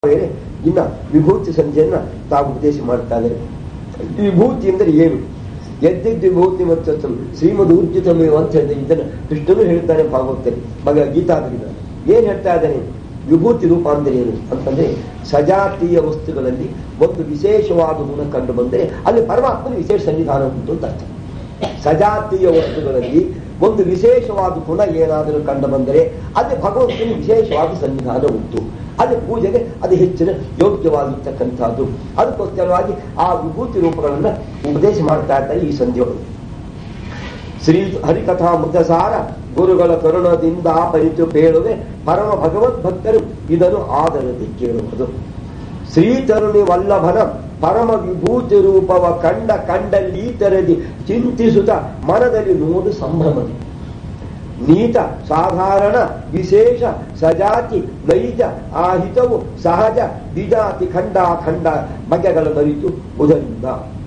ಬೇರೆ ಇನ್ನ ವಿಭೂತಿ ಸಂಜೆಯನ್ನ ತಾವು ಉಪದೇಶ ಮಾಡ್ತಾ ಇದ್ದಾರೆ ವಿಭೂತಿ ಅಂದರೆ ಏನು ಎದ್ದಿದ್ದು ವಿಭೂತಿ ಮತ್ತು ಶ್ರೀಮದ್ ಊರ್ಜಿತಮೇವ ಅಂತ ಹೇಳಿದ್ರೆ ಇದನ್ನ ಕೃಷ್ಣನು ಹೇಳ್ತಾನೆ ಭಾಗವತಲ್ಲಿ ಮಗ ಗೀತಾದ್ರಿಂದ ಏನ್ ಹೇಳ್ತಾ ಇದ್ದಾನೆ ವಿಭೂತಿ ರೂಪ ಅಂದ್ರೆ ಏನು ಅಂತಂದ್ರೆ ಸಜಾತೀಯ ವಸ್ತುಗಳಲ್ಲಿ ಒಂದು ವಿಶೇಷವಾದ ಗುಣ ಕಂಡು ಬಂದರೆ ಅಲ್ಲಿ ಪರಮಾತ್ಮನ ವಿಶೇಷ ಸನ್ನಿಧಾನ ಉಂಟು ಅಂತ ಅರ್ಥ ಸಜಾತೀಯ ವಸ್ತುಗಳಲ್ಲಿ ಒಂದು ವಿಶೇಷವಾದ ಗುಣ ಏನಾದರೂ ಕಂಡು ಬಂದರೆ ಅಲ್ಲಿ ಭಗವಂತನ ವಿಶೇಷವಾದ ಸನ್ನಿಧಾನ ಉಂಟು ಅಲ್ಲಿ ಪೂಜೆಗೆ ಅದು ಹೆಚ್ಚಿನ ಯೋಗ್ಯವಾಗಿರ್ತಕ್ಕಂಥದ್ದು ಅದಕ್ಕೋಸ್ಕರವಾಗಿ ಆ ವಿಭೂತಿ ರೂಪಗಳನ್ನ ಉಪದೇಶ ಮಾಡ್ತಾ ಇದ್ದಾರೆ ಈ ಸಂಧಿಯೊಳಗೆ ಶ್ರೀ ಹರಿಕಥಾ ಮೃತಸಾರ ಗುರುಗಳ ಕರುಣದಿಂದ ಪರಿತು ಪೇಳುವೆ ಪರಮ ಭಗವದ್ಭಕ್ತರು ಇದನ್ನು ಆದರದಿ ಕೇಳುವುದು ಶ್ರೀತರುಣಿ ವಲ್ಲಭನ ಪರಮ ವಿಭೂತಿ ರೂಪವ ಕಂಡ ಕಂಡಲ್ಲೀತರದಿ ಚಿಂತಿಸುತ್ತ ಮನದಲ್ಲಿ ನೋಡು ಸಂಭ್ರಮದಿ ನೀತ ಸಾಧಾರಣ ವಿಶೇಷ ಸಜಾತಿ ನೈಜ ಆಹಿತವು ಸಹಜ ವಿಜಾತಿ ಖಂಡ ಖಂಡ ಬಗೆಗಳ ಬರಿತು ಉದರಿಂದ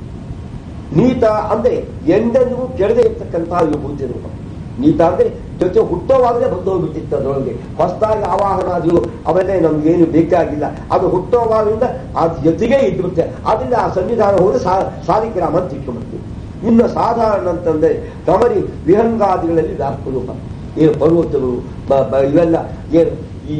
ನೀತ ಅಂದ್ರೆ ಎಂದೆಂದಿಗೂ ಕೆಡದೆ ಇರ್ತಕ್ಕಂತಹ ವಿಭೂತಿ ರೂಪ ನೀತ ಅಂದ್ರೆ ಜೊತೆ ಹುಟ್ಟೋವಾಗಲೇ ಬಂದು ಹೋಗ್ಬಿಟ್ಟಿತ್ತು ಅದರೊಳಗೆ ಹೊಸದಾಗಿ ಆವಾಹನಾದಿಗಳು ಅವೆಲ್ಲ ನಮ್ಗೇನು ಬೇಕಾಗಿಲ್ಲ ಅದು ಹುಟ್ಟೋವಾಗಲಿಂದ ಅದು ಜೊತೆಗೆ ಇದ್ಬಿಡುತ್ತೆ ಅದರಿಂದ ಆ ಸನ್ನಿಧಾನ ಹೋದ್ರೆ ಸಾಲಿಗ್ರಾಮ ಅಂತ ಇಟ್ಕೊಂಡ್ಬಿಡ್ತೀವಿ ಇನ್ನು ಸಾಧಾರಣ ಅಂತಂದ್ರೆ ಕಮರಿ ವಿಹಂಗಾದಿಗಳಲ್ಲಿ ವ್ಯಾಪ್ತ ರೂಪ ಏನು ಪರ್ವತಗಳು ಇವೆಲ್ಲ ಏನು ಈ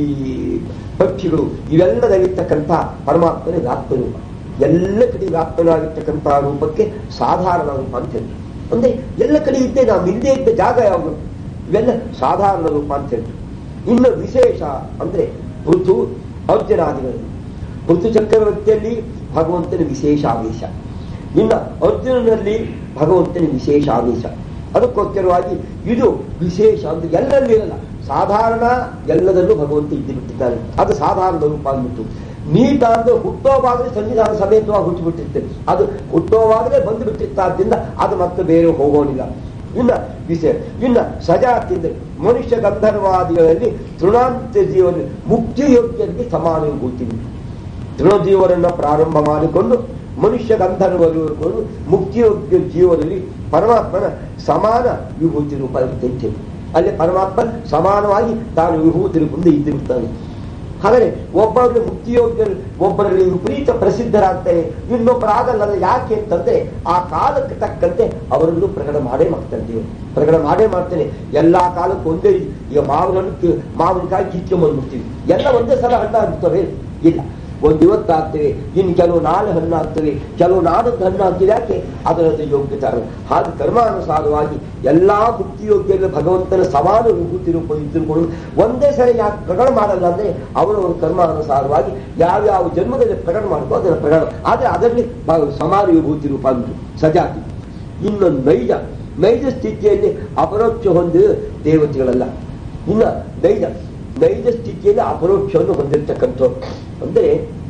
ಪಕ್ಷಿಗಳು ಇವೆಲ್ಲದಲ್ಲಿರ್ತಕ್ಕಂಥ ಪರಮಾತ್ಮನ ವ್ಯಾಪ್ತ ರೂಪ ಎಲ್ಲ ಕಡೆ ವ್ಯಾಪ್ತನಾಗಿರ್ತಕ್ಕಂತಹ ರೂಪಕ್ಕೆ ಸಾಧಾರಣ ರೂಪ ಅಂತ ಹೇಳಿ ಅಂದ್ರೆ ಎಲ್ಲ ಕಡೆ ಇದ್ದೇ ನಾವು ಇಲ್ಲದೆ ಇದ್ದ ಜಾಗ ಯಾವುದು ಇವೆಲ್ಲ ಸಾಧಾರಣ ರೂಪ ಅಂತ ಹೇಳಿ ಇನ್ನು ವಿಶೇಷ ಅಂದ್ರೆ ಪೃಥು ಅರ್ಜುನಾದಿಗಳಲ್ಲಿ ಪೃಥು ಚಕ್ರವರ್ತಿಯಲ್ಲಿ ಭಗವಂತನ ವಿಶೇಷ ಆವೇಶ ಇನ್ನು ಅರ್ಜುನನಲ್ಲಿ ಭಗವಂತನ ವಿಶೇಷ ಆವೇಶ ಅದಕ್ಕೋಸ್ಕರವಾಗಿ ಇದು ವಿಶೇಷ ಅಂದ್ರೆ ಎಲ್ಲರಲ್ಲಿ ಇರಲ್ಲ ಸಾಧಾರಣ ಎಲ್ಲದಲ್ಲೂ ಭಗವಂತ ಇದ್ದು ಬಿಟ್ಟಿದ್ದಾನೆ ಅದು ಸಾಧಾರಣ ರೂಪ ಅಂದ್ಬಿಟ್ಟು ನೀತ ಅಂದ್ರೆ ಹುಟ್ಟೋವಾಗಲೇ ಸನ್ನಿಧಾನ ಸಮೇತವಾಗಿ ಹುಟ್ಟಿಬಿಟ್ಟಿರ್ತದೆ ಅದು ಹುಟ್ಟೋವಾಗಲೇ ಬಂದು ಬಿಟ್ಟಿರ್ತಾದ್ರಿಂದ ಅದು ಮತ್ತೆ ಬೇರೆ ಹೋಗೋನಿಲ್ಲ ಇನ್ನ ವಿಷಯ ಇನ್ನ ಸಜಾತಿ ಅಂದ್ರೆ ಮನುಷ್ಯ ಗಂಧರ್ವಾದಿಗಳಲ್ಲಿ ತೃಣಾಂತ ಜೀವನ ಮುಕ್ತಿ ಯೋಗ್ಯರಿಗೆ ಸಮಾನ ಗೊತ್ತಿದೆ ತೃಣಜೀವನನ್ನ ಪ್ರಾರಂಭ ಮಾಡಿಕೊಂಡು ಮನುಷ್ಯ ಗಂಧರ್ವರಿವರೆಗೂ ಮುಕ್ತಿಯೋಗ್ಯ ಜೀವನದಲ್ಲಿ ಪರಮಾತ್ಮನ ಸಮಾನ ವಿಭೂತಿ ರೂಪ ಇರುತ್ತೆ ಅಲ್ಲಿ ಪರಮಾತ್ಮ ಸಮಾನವಾಗಿ ತಾನು ವಿಭೂತಿ ರೂಪದಿಂದ ಇದ್ದಿರುತ್ತಾನೆ ಹಾಗಾದ್ರೆ ಒಬ್ಬರಲ್ಲಿ ಮುಕ್ತಿಯೋಗ್ಯ ಒಬ್ಬರಲ್ಲಿ ವಿಪರೀತ ಪ್ರಸಿದ್ಧರಾಗ್ತಾರೆ ಇನ್ನೊಬ್ಬರಾಗಲ್ಲ ಯಾಕೆ ಅಂತಂದ್ರೆ ಆ ಕಾಲಕ್ಕೆ ತಕ್ಕಂತೆ ಅವರನ್ನು ಪ್ರಕಟ ಮಾಡೇ ಮಾಡ್ತಾರೆ ದೇವರು ಪ್ರಕಟ ಮಾಡೇ ಮಾಡ್ತೇನೆ ಎಲ್ಲಾ ಕಾಲಕ್ಕೂ ಒಂದೇ ಈಗ ಮಾವಿನ ಹಣ್ಣು ಮಾವಿನಕಾಯಿ ಕಿತ್ಕೊಂಡ್ಬಂದ್ಬಿಡ್ತೀವಿ ಎಲ್ಲ ಒಂದೇ ಸಲ ಹಣ್ಣಾಗ್ತವೆ ಇಲ್ಲ ಒಂದು ಇವತ್ತು ಆಗ್ತವೆ ಇನ್ನು ಕೆಲವು ನಾಳೆ ಹಣ್ಣು ಆಗ್ತವೆ ಕೆಲವು ನಾಡದ್ದು ಹಣ್ಣು ಆಗ್ತವೆ ಯಾಕೆ ಅದರ ಯೋಗ್ಯತೆ ಹಾಗೆ ಕರ್ಮಾನುಸಾರವಾಗಿ ಎಲ್ಲಾ ಮುಕ್ತಿಯೋಗ್ಯರಲ್ಲಿ ಭಗವಂತನ ಸಮಾನ ವಿಭೂತಿ ರೂಪ ಇದ್ದುಕೊಂಡು ಒಂದೇ ಸರಿ ಯಾಕೆ ಪ್ರಕಟ ಮಾಡಲ್ಲ ಅಂದ್ರೆ ಅವರವರ ಕರ್ಮಾನುಸಾರವಾಗಿ ಯಾವ್ಯಾವ ಜನ್ಮದಲ್ಲಿ ಪ್ರಕಟ ಮಾಡ್ಕೋ ಅದರ ಪ್ರಕಟ ಆದ್ರೆ ಅದರಲ್ಲಿ ಸಮಾನ ವಿಭೂತಿ ರೂಪ ಅಂದ್ರು ಸಜಾತಿ ಇನ್ನು ನೈಜ ನೈಜ ಸ್ಥಿತಿಯಲ್ಲಿ ಅಪರೋಕ್ಷ ಹೊಂದಿದ ದೇವತೆಗಳಲ್ಲ ಇನ್ನ ನೈಜ ನೈಜ ಸ್ಥಿತಿಯಲ್ಲಿ ಅಪರೋಕ್ಷವನ್ನು ಹೊಂದಿರತಕ್ಕಂಥವ್ರು ಅಂದ್ರೆ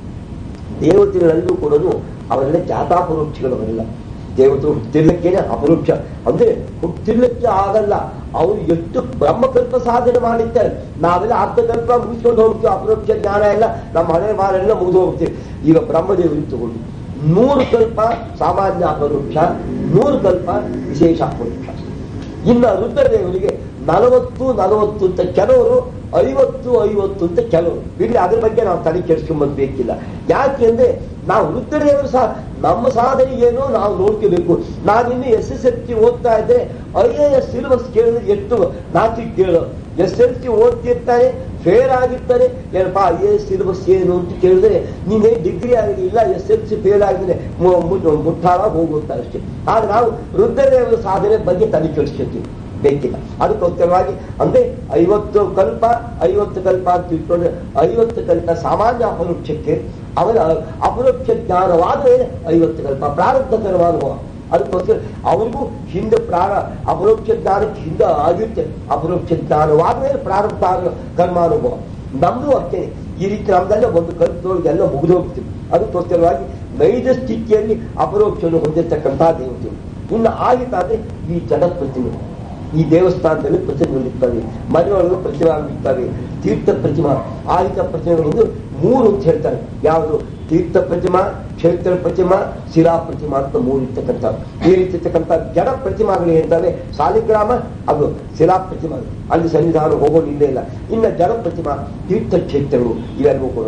ದೇವತೆಗಳಲ್ಲೂ ಕೂಡ ಅವರೆಲ್ಲ ಜಾತಾಪರೋಕ್ಷಗಳವರೆಲ್ಲ ದೇವತೆಗಳು ಹುಟ್ಟಿರ್ಲಿಕ್ಕೇನೆ ಅಪರೋಕ್ಷ ಅಂದ್ರೆ ಹುಟ್ಟಿರ್ಲಿಕ್ಕೆ ಆಗಲ್ಲ ಅವರು ಎಷ್ಟು ಬ್ರಹ್ಮಕಲ್ಪ ಸಾಧನೆ ಮಾಡಿರ್ತಾರೆ ನಾವೆಲ್ಲ ಅರ್ಧಕಲ್ಪ ಮುಗಿಸ್ಕೊಂಡು ಹೋಗ್ತೀವಿ ಅಪರೋಕ್ಷ ಜ್ಞಾನ ಎಲ್ಲ ನಮ್ಮ ಹಣೆ ಮಾರೆಲ್ಲ ಮುಗಿದು ಹೋಗ್ತೀವಿ ಈಗ ಬ್ರಹ್ಮದೇವರಿಗೆ ತಗೊಂಡು ನೂರು ಕಲ್ಪ ಸಾಮಾನ್ಯ ಅಪರೋಕ್ಷ ನೂರು ಕಲ್ಪ ವಿಶೇಷ ಅಪರೋಕ್ಷ ಇನ್ನು ರುದ್ರದೇವರಿಗೆ ನಲವತ್ತು ನಲವತ್ತು ಅಂತ ಕೆಲವರು ಐವತ್ತು ಐವತ್ತು ಅಂತ ಕೆಲವರು ಇಲ್ಲಿ ಅದ್ರ ಬಗ್ಗೆ ನಾವು ತಲೆ ಕೆಡಿಸ್ಕೊಂಬದ್ ಬೇಕಿಲ್ಲ ಯಾಕೆಂದ್ರೆ ನಾವು ರುದ್ರದೇವರು ಸಹ ನಮ್ಮ ಸಾಧನೆ ಏನೋ ನಾವು ನೋಡ್ಕೋಬೇಕು ನಾವಿನ್ನು ಎಸ್ ಎಸ್ ಎಲ್ ಸಿ ಓದ್ತಾ ಇದ್ರೆ ಐ ಎ ಎಸ್ ಸಿಲೆಬಸ್ ಕೇಳಿದ್ರೆ ಎಷ್ಟು ನಾಚಿಕ್ ಕೇಳು ಎಸ್ ಎಲ್ ಸಿ ಓದ್ತಿರ್ತಾರೆ ಫೇಲ್ ಆಗಿರ್ತಾರೆ ಏನಪ್ಪ ಐ ಎ ಎಸ್ ಸಿಲೆಬಸ್ ಏನು ಅಂತ ಕೇಳಿದ್ರೆ ನೀನೇ ಡಿಗ್ರಿ ಆಗಿಲ್ಲ ಎಸ್ ಎಲ್ ಸಿ ಫೇಲ್ ಆಗಿದೆ ಮುಟ್ಟಾಳ ಹೋಗುತ್ತಾರೆ ಅಷ್ಟೇ ಆದ್ರೆ ನಾವು ರುದ್ರದೇವರ ಸಾಧನೆ ಬಗ್ಗೆ ತಲೆ ಕೆಡಿಸ್ಕೊತೀವಿ ಬೇಕಿಲ್ಲ ಅದಕ್ಕೋಸ್ಕರವಾಗಿ ಅಂದ್ರೆ ಐವತ್ತು ಕಲ್ಪ ಐವತ್ತು ಕಲ್ಪ ಅಂತ ಇಟ್ಕೊಂಡ್ರೆ ಐವತ್ತು ಕಲ್ಪ ಸಾಮಾನ್ಯ ಅಪರೋಕ್ಷಕ್ಕೆ ಅವರ ಅಪರೋಕ್ಷ ಜ್ಞಾನವಾದ ಮೇಲೆ ಐವತ್ತು ಕಲ್ಪ ಪ್ರಾರಬ್ಧ ಕರ್ಮಾನುಭವ ಅದಕ್ಕೋಸ್ಕರ ಅವ್ರಿಗೂ ಹಿಂದೆ ಪ್ರಾರ ಅಪರೋಕ್ಷ ಜ್ಞಾನಕ್ಕೆ ಹಿಂದೆ ಆಗಿರುತ್ತೆ ಅಪರೋಕ್ಷ ಜ್ಞಾನವಾದ ಮೇಲೆ ಪ್ರಾರಬ್ಧ ಕರ್ಮಾನುಭವ ನಮ್ದು ಅಷ್ಟೇ ಈ ರೀತಿ ನಮ್ದೆಲ್ಲ ಒಂದು ಕಲ್ಪದೊಳಗೆ ಎಲ್ಲ ಮುಗಿದು ಹೋಗ್ತೀವಿ ಅದಕ್ಕೋಸ್ಕರವಾಗಿ ನೈಜ ಸ್ಥಿತಿಯಲ್ಲಿ ಅಪರೋಕ್ಷವನ್ನು ಹೊಂದಿರತಕ್ಕಂತಹ ದೇವತೆಗಳು ಇನ್ನು ಆಗಿತ್ತಾದ್ರೆ ಈ ಜಗತ್ ಪ್ರತಿಮೆ ಈ ದೇವಸ್ಥಾನದಲ್ಲಿ ಪ್ರತಿಮೆಗಳಿರ್ತವೆ ಮನೆಯೊಳಗೆ ಪ್ರತಿಮೆಗಳಿರ್ತವೆ ತೀರ್ಥ ಪ್ರತಿಮಾ ಆಯುಧ ಪ್ರತಿಮೆಗಳು ಮೂರು ಅಂತ ಹೇಳ್ತಾರೆ ಯಾವುದು ತೀರ್ಥ ಪ್ರತಿಮಾ ಕ್ಷೇತ್ರ ಪ್ರತಿಮಾ ಶಿಲಾ ಪ್ರತಿಮಾ ಅಂತ ಮೂರು ಇರ್ತಕ್ಕಂಥ ಈ ರೀತಿ ಇರ್ತಕ್ಕಂಥ ಜಡ ಪ್ರತಿಮಾಗಳು ಇರ್ತವೆ ಸಾಲಿಗ್ರಾಮ ಅದು ಶಿಲಾ ಪ್ರತಿಮಾ ಅಲ್ಲಿ ಸನ್ನಿಧಾನ ಹೋಗೋದಿಲ್ಲೇ ಇಲ್ಲ ಇನ್ನು ಜಡ ಪ್ರತಿಮಾ ತೀರ್ಥ ಕ್ಷೇತ್ರಗಳು ಇವೆಲ್ಲವೂ ಕೂಡ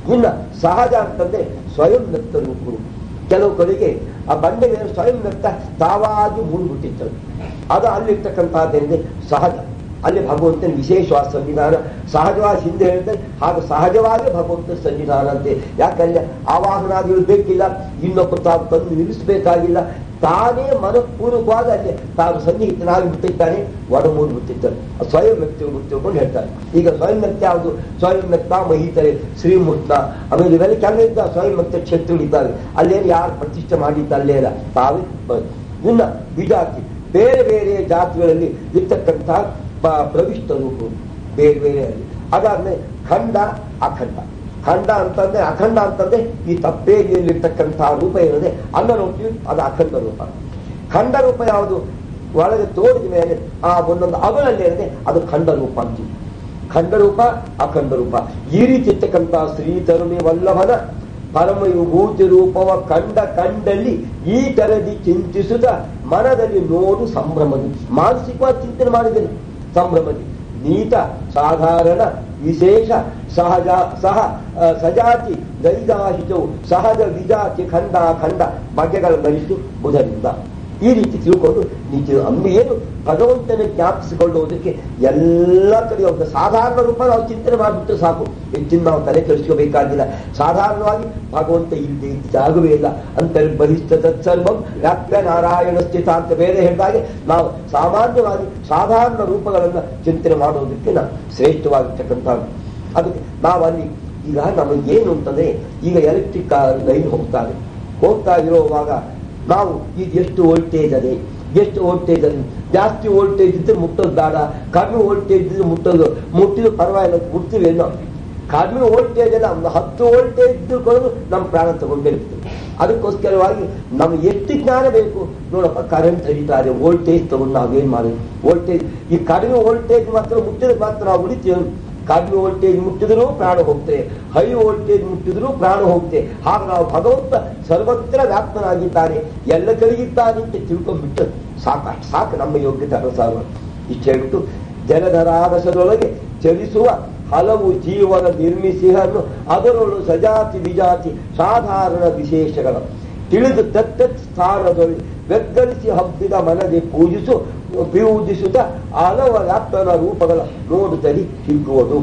ಇನ್ನ ಸಹಜ ಅಂತಂದ್ರೆ ಸ್ವಯಂ ವ್ಯಕ್ತ ರೂಪರು ಕೆಲವು ಕಡೆಗೆ ಆ ಬಂಡೆ ಮೇಲೆ ಸ್ವಯಂ ವ್ಯಕ್ತ ತಾವಾಗಿ ಮೂಡ್ಬಿಟ್ಟಿರ್ತದೆ ಅದು ಅಲ್ಲಿರ್ತಕ್ಕಂಥದ್ದೇನಿದೆ ಸಹಜ ಅಲ್ಲಿ ಭಗವಂತನ ವಿಶೇಷವಾದ ಸನ್ನಿಧಾನ ಸಹಜವಾಗಿ ಹಿಂದೆ ಹೇಳ್ತಾರೆ ಹಾಗೆ ಸಹಜವಾಗಿ ಭಗವಂತನ ಸನ್ನಿಧಾನ ಅಂತೆ ಯಾಕಂದ್ರೆ ಆವಾಹನಾದಿಗಳು ಬೇಕಿಲ್ಲ ಇನ್ನೊಬ್ಬರು ತಾವು ತಂದು ನಿಲ್ಲಿಸಬೇಕಾಗಿಲ್ಲ ತಾನೇ ಮನಪೂರ್ವಕವಾದ ಅಲ್ಲಿ ತಾನು ಸನ್ನಿಹಿತನಾಗಿ ಬಿಟ್ಟಿದ್ದಾನೆ ಒಡ ಬಿಟ್ಟಿರ್ತಾರೆ ಸ್ವಯಂ ವ್ಯಕ್ತಿ ತಿಳ್ಕೊಂಡು ಹೇಳ್ತಾರೆ ಈಗ ಸ್ವಯಂ ವ್ಯಕ್ತಿ ಯಾವುದು ಸ್ವಯಂ ವ್ಯಕ್ತ ಮಹಿತರೆ ಶ್ರೀಮೂರ್ತ ಆಮೇಲೆ ಇವೆಲ್ಲ ಕೆಲವು ಇದ್ದ ಸ್ವಯಂ ವ್ಯಕ್ತ ಕ್ಷೇತ್ರಗಳಿದ್ದಾವೆ ಅಲ್ಲೇನು ಯಾರು ಪ್ರತಿಷ್ಠೆ ಮಾಡಿದ್ದ ಅಲ್ಲೇ ಇಲ್ಲ ತಾವೇ ಬ- ಇನ್ನ ವಿಜಾತಿ ಬೇರೆ ಬೇರೆ ಜಾತಿಗಳಲ್ಲಿ ಇರ್ತಕ್ಕಂಥ ಬ- ಪ್ರವಿಷ್ಟ ರೂಪಗಳು ಬೇರೆ ಬೇರೆ ಅಲ್ಲಿ ಅದಾದ್ಮೇಲೆ ಖಂಡ ಅಖಂಡ ಖಂಡ ಅಂತಂದ್ರೆ ಅಖಂಡ ಅಂತಂದ್ರೆ ಈ ತಪ್ಪೇಲಿರ್ತಕ್ಕಂತಹ ರೂಪ ಏನಿದೆ ಅನ್ನ ನೋಡ್ತೀವಿ ಅದು ಅಖಂಡ ರೂಪ ಖಂಡ ರೂಪ ಯಾವುದು ಒಳಗೆ ತೋರಿದ ಮೇಲೆ ಆ ಒಂದೊಂದು ಅಗಲಲ್ಲಿ ಏನಿದೆ ಅದು ಖಂಡ ರೂಪ ಅಂತೀವಿ ಖಂಡ ರೂಪ ಅಖಂಡ ರೂಪ ಈ ರೀತಿ ಇರ್ತಕ್ಕಂಥ ಶ್ರೀ ತರುಣಿ ವಲ್ಲಭನ ಪರಮ ವಿಭೂತಿ ರೂಪವ ಕಂಡ ಕಂಡಲ್ಲಿ ಈ ತರದಿ ಚಿಂತಿಸುತ್ತ ಮನದಲ್ಲಿ ನೋಡು ಸಂಭ್ರಮದಿ ಮಾನಸಿಕವಾಗಿ ಚಿಂತನೆ ಮಾಡಿದ್ದೇನೆ ಸಂಭ್ರಮದಿ ನೀತ ಸಾಧಾರಣ ವಿಶೇಷ ಸಹಜ ಸಹ ಆ, ಸಜಾತಿ ದೈದಾಹಿತವು ಸಹಜ ವಿಜಾತಿ ಖಂಡ ಖಂಡ ಬಗೆಗಳ ಬರಿಸು ಬುಧರಿಂದ ಈ ರೀತಿ ತಿಳ್ಕೊಂಡು ನಿಜ ಅಂದು ಏನು ಭಗವಂತನ ಜ್ಞಾಪಿಸಿಕೊಳ್ಳುವುದಕ್ಕೆ ಎಲ್ಲ ಕಡೆ ಒಂದು ಸಾಧಾರಣ ರೂಪ ನಾವು ಚಿಂತನೆ ಮಾಡಿಬಿಟ್ಟು ಸಾಕು ಹೆಚ್ಚಿನ ನಾವು ತಲೆ ಕೆಡಿಸ್ಕೋಬೇಕಾಗಿಲ್ಲ ಸಾಧಾರಣವಾಗಿ ಭಗವಂತ ಇಲ್ಲದೆ ಜಾಗವೇ ಇಲ್ಲ ಅಂತ ಬಹಿಷ್ಠ ತತ್ಸರ್ವಂ ವ್ಯಾಪ್ಯ ನಾರಾಯಣ ಸ್ಥಿತ ಅಂತ ಬೇರೆ ಹೇಳಿದಾಗೆ ನಾವು ಸಾಮಾನ್ಯವಾಗಿ ಸಾಧಾರಣ ರೂಪಗಳನ್ನ ಚಿಂತನೆ ಮಾಡುವುದಕ್ಕೆ ನಾವು ಶ್ರೇಷ್ಠವಾಗಿರ್ತಕ್ಕಂಥದ್ದು ಅದಕ್ಕೆ ನಾವು ಅಲ್ಲಿ ಈಗ ನಮಗೆ ಏನು ಅಂತಂದ್ರೆ ಈಗ ಎಲೆಕ್ಟ್ರಿಕ್ ಲೈನ್ ಹೋಗ್ತಾರೆ ಹೋಗ್ತಾ ಇರುವಾಗ ನಾವು ಈಗ ಎಷ್ಟು ವೋಲ್ಟೇಜ್ ಅದೇ ಎಷ್ಟು ವೋಲ್ಟೇಜ್ ಅದೇ ಜಾಸ್ತಿ ವೋಲ್ಟೇಜ್ ಇದ್ರೆ ಮುಟ್ಟೋದು ಬೇಡ ಕಡಿಮೆ ವೋಲ್ಟೇಜ್ ಇದ್ರೆ ಮುಟ್ಟೋದು ಮುಟ್ಟಿದ್ರು ಪರವಾಗಿಲ್ಲ ಮುಟ್ತೀವಿ ಏನೋ ಕಡಿಮೆ ವೋಲ್ಟೇಜ್ ಅಲ್ಲ ಒಂದು ಹತ್ತು ವೋಲ್ಟೇಜ್ ಇದ್ದುಕೊಂಡು ನಮ್ಮ ಪ್ರಾಣ ತಗೊಂಡಿರ್ತೀವಿ ಅದಕ್ಕೋಸ್ಕರವಾಗಿ ನಮ್ಗೆ ಎಷ್ಟು ಜ್ಞಾನ ಬೇಕು ನೋಡಪ್ಪ ಕರೆಂಟ್ ಹರಿತಾ ಇದೆ ವೋಲ್ಟೇಜ್ ತಗೊಂಡು ನಾವೇನ್ ಮಾಡಿದ್ವಿ ವೋಲ್ಟೇಜ್ ಈ ಕಡಿಮೆ ವೋಲ್ಟೇಜ್ ಮಾತ್ರ ಮುಟ್ಟಿದ್ರೆ ಮಾತ್ರ ನಾವು ಉಳಿತೀವಿ ಕಡಿಮೆ ವೋಲ್ಟೇಜ್ ಮುಟ್ಟಿದ್ರು ಪ್ರಾಣ ಹೋಗ್ತದೆ ಹೈ ವೋಲ್ಟೇಜ್ ಮುಟ್ಟಿದ್ರು ಪ್ರಾಣ ಹೋಗ್ತದೆ ಹಾಗೆ ನಾವು ಭಗವಂತ ಸರ್ವತ್ರ ವ್ಯಾಪ್ತನಾಗಿದ್ದಾನೆ ಎಲ್ಲ ಕಡೆಗಿದ್ದಾನೆ ಅಂತ ತಿಳ್ಕೊಂಡ್ಬಿಟ್ಟು ಸಾಕಷ್ಟು ಸಾಕು ನಮ್ಮ ಯೋಗ್ಯತೆ ಅನುಸಾರ ಇಷ್ಟು ಹೇಳ್ಬಿಟ್ಟು ಜಲಧರಾಗಸದೊಳಗೆ ಚಲಿಸುವ ಹಲವು ಜೀವನ ನಿರ್ಮಿಸಿಹನ್ನು ಅದರೊಳು ಸಜಾತಿ ವಿಜಾತಿ ಸಾಧಾರಣ ವಿಶೇಷಗಳ ತಿಳಿದು ತತ್ತತ್ ಸ್ಥಾನದಲ್ಲಿ ಬೆಕ್ಕರಿಸಿ ಹಬ್ಬಿದ ಮನದೆ ಪೂಜಿಸು ಪೂಜಿಸುತ್ತ ಹಲವ ವ್ಯಾಪ್ತನ ರೂಪಗಳ ನೋಡುತ್ತಲಿ ಹಿಗ್ಗುವುದು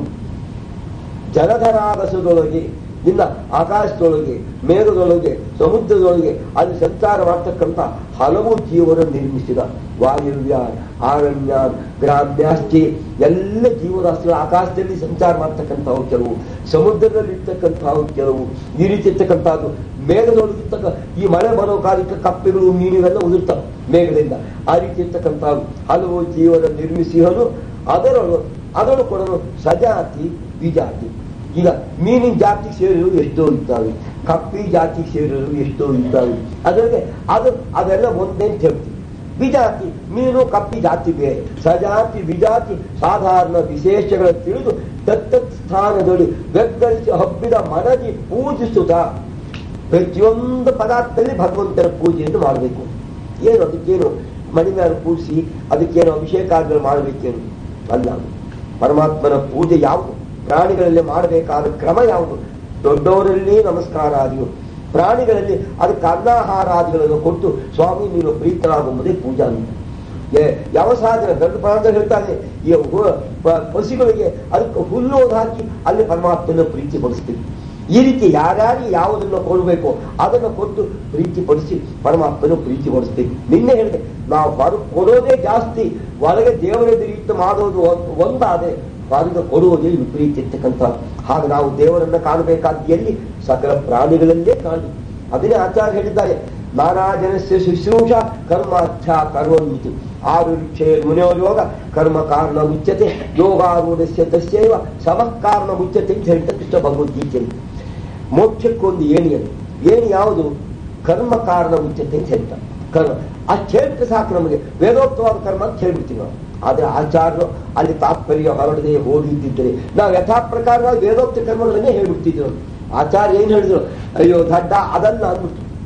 ಜಲಧರಾಗಸದೊಳಗೆ ಇನ್ನ ಆಕಾಶದೊಳಗೆ ಮೇಘದೊಳಗೆ ಸಮುದ್ರದೊಳಗೆ ಅಲ್ಲಿ ಸಂಚಾರ ಮಾಡ್ತಕ್ಕಂಥ ಹಲವು ಜೀವನ ನಿರ್ಮಿಸಿದ ವಾಯುವ್ಯಾನ್ ಆರಣ್ಯಾನ್ ಗ್ರಾಮ್ಯಾಸ್ತಿ ಎಲ್ಲ ಜೀವರಾಶಿಗಳು ಆಕಾಶದಲ್ಲಿ ಸಂಚಾರ ಮಾಡ್ತಕ್ಕಂಥವು ಕೆಲವು ಸಮುದ್ರದಲ್ಲಿ ಇರ್ತಕ್ಕಂಥವು ಕೆಲವು ಈ ರೀತಿ ಇರ್ತಕ್ಕಂಥದ್ದು ಮೇಘದೊಳಗಿರ್ತಕ್ಕ ಈ ಮಳೆ ಬರೋ ಕಾಲಕ್ಕೆ ಕಪ್ಪೆಗಳು ಮೀನುಗಳೆಲ್ಲ ಉದುರ್ತವೆ ಮೇಘದಿಂದ ಆ ರೀತಿ ಇರ್ತಕ್ಕಂಥವು ಹಲವು ಜೀವನ ನಿರ್ಮಿಸಿಹನು ಅದರೊಳು ಅದನ್ನು ಕೊಡಲು ಸಜಾತಿ ವಿಜಾತಿ ಈಗ ಮೀನಿನ ಜಾತಿಗೆ ಸೇರಿರು ಎಷ್ಟೋ ಇದ್ದಾವೆ ಕಪ್ಪಿ ಜಾತಿಗೆ ಸೇರಿರು ಎಷ್ಟೋ ಇದ್ದಾವೆ ಅದರಲ್ಲಿ ಅದು ಅದೆಲ್ಲ ಒಂದೇ ಅಂತ ಹೇಳ್ತೀವಿ ವಿಜಾತಿ ಮೀನು ಕಪ್ಪಿ ಜಾತಿ ಬೇರೆ ಸಜಾತಿ ವಿಜಾತಿ ಸಾಧಾರಣ ವಿಶೇಷಗಳ ತಿಳಿದು ದತ್ತತ್ ಸ್ಥಾನದಲ್ಲಿ ಬೆಕ್ಕರಿಸಿ ಹಬ್ಬಿದ ಮನದಿ ಪೂಜಿಸುತ್ತ ಪ್ರತಿಯೊಂದು ಪದಾರ್ಥದಲ್ಲಿ ಭಗವಂತನ ಪೂಜೆಯನ್ನು ಮಾಡಬೇಕು ಏನು ಅದಕ್ಕೇನು ಮಣಿ ಮೇಲೆ ಪೂಜಿಸಿ ಅದಕ್ಕೇನು ಅಭಿಷೇಕಾದಿಗಳು ಮಾಡಬೇಕೇನು ಅಲ್ಲ ಪರಮಾತ್ಮನ ಪೂಜೆ ಯಾವುದು ಪ್ರಾಣಿಗಳಲ್ಲಿ ಮಾಡಬೇಕಾದ ಕ್ರಮ ಯಾವುದು ದೊಡ್ಡವರಲ್ಲಿ ನಮಸ್ಕಾರ ಆದಿಗಳು ಪ್ರಾಣಿಗಳಲ್ಲಿ ಅದಕ್ಕೆ ಅನ್ನಾಹಾರಾದಿಗಳನ್ನು ಕೊಟ್ಟು ಸ್ವಾಮಿ ನೀನು ಪ್ರೀತನಾಗುವುದೇ ಪೂಜಾ ಅಂತ ಏ- ಯಾವ ಸಾಧನ ದೊಡ್ಡ ಪ್ರಾಣ ಹೇಳ್ತಾನೆ ಈ ಹು- ಪ- ಪಶುಗಳಿಗೆ ಅದಕ್ಕೆ ಹುಲ್ಲು ಹಾಕಿ ಅಲ್ಲಿ ಪರಮಾತ್ಮನ ಪ್ರೀತಿ ಪಡಿಸ್ತೀವಿ ಈ ರೀತಿ ಯಾರ್ಯಾರಿಗೆ ಯಾವುದನ್ನು ಕೊಡಬೇಕು ಅದನ್ನು ಕೊಟ್ಟು ಪ್ರೀತಿ ಪಡಿಸಿ ಪರಮಾತ್ಮನ ಪ್ರೀತಿ ಪಡಿಸ್ತೀವಿ ನಿನ್ನೆ ಹೇಳಿದೆ ನಾವು ಹೊರ ಕೊಡೋದೇ ಜಾಸ್ತಿ ಒಳಗೆ ದೇವರ ರೀತಿ ಮಾಡೋದು ಒಂದ್- ಒಂದಾದ್ರೆ ಹೊರಗೆ ಕೊಡುವುದೇ ವಿಪರೀತ ಇರ್ತಕ್ಕಂಥ ಹಾಗೆ ನಾವು ದೇವರನ್ನ ಕಾಣಬೇಕಾದ ಎಲ್ಲಿ ಸಕಲ ಪ್ರಾಣಿಗಳಲ್ಲೇ ಕಾಣಿ ಅದನ್ನೇ ಆಚಾರ್ಯ ಹೇಳಿದ್ದಾರೆ ನಾನಾ ಜನಸ್ಯ ಶುಶ್ರೂಷ ಕರ್ಮಾಚ್ಛ ಕರ್ಮಮಿತಿ ಆರು ವಿಕ್ಷೇ ಮುನಿಯೋಗ ಕರ್ಮ ಕಾರಣ ಮುಚ್ಯತೆ ಯೋಗಾರೂಢಸ್ಯ ತಸ್ಯೈವ ಸಮಃ ಕಾರಣ ಮುಚ್ಯತೆ ಅಂತ ಹೇಳ್ತಾ ಕೃಷ್ಣ ಭಗವದ್ಗೀತೆಯಲ್ಲಿ ಮೋಕ್ಷಕ್ಕೊಂದು ಏಣಿ ಅದು ಏಣಿ ಯಾವುದು ಕರ್ಮ ಕಾರಣ ಮುಚ್ಯತೆ ಅಂತ ಹೇಳ್ತಾರೆ ಕರ್ಮ ಅಷ್ಟು ಹೇಳಿದ್ರೆ ಸಾಕು ನಮಗೆ ವೇದೋಕ್ತವಾದ ಕರ್ಮ ಅಂತ ಹೇಳ್ಬಿಡ್ತೀವಿ ನಾವು ಆದ್ರೆ ಆಚಾರ್ಯರು ಅಲ್ಲಿ ತಾತ್ಪರ್ಯ ಹೊರಡದೆ ಹೋಗಿದ್ದಿದ್ದರೆ ನಾವು ಯಥಾ ಪ್ರಕಾರವಾಗಿ ವೇದೋಕ್ತ ಕರ್ಮಗಳನ್ನೇ ಹೇಳ್ಬಿಡ್ತಿದ್ರು ಆಚಾರ್ಯ ಏನ್ ಹೇಳಿದ್ರು ಅಯ್ಯೋ ದಡ್ಡ ಅದಲ್ಲ ಅಂದ್ಬಿಟ್ಟು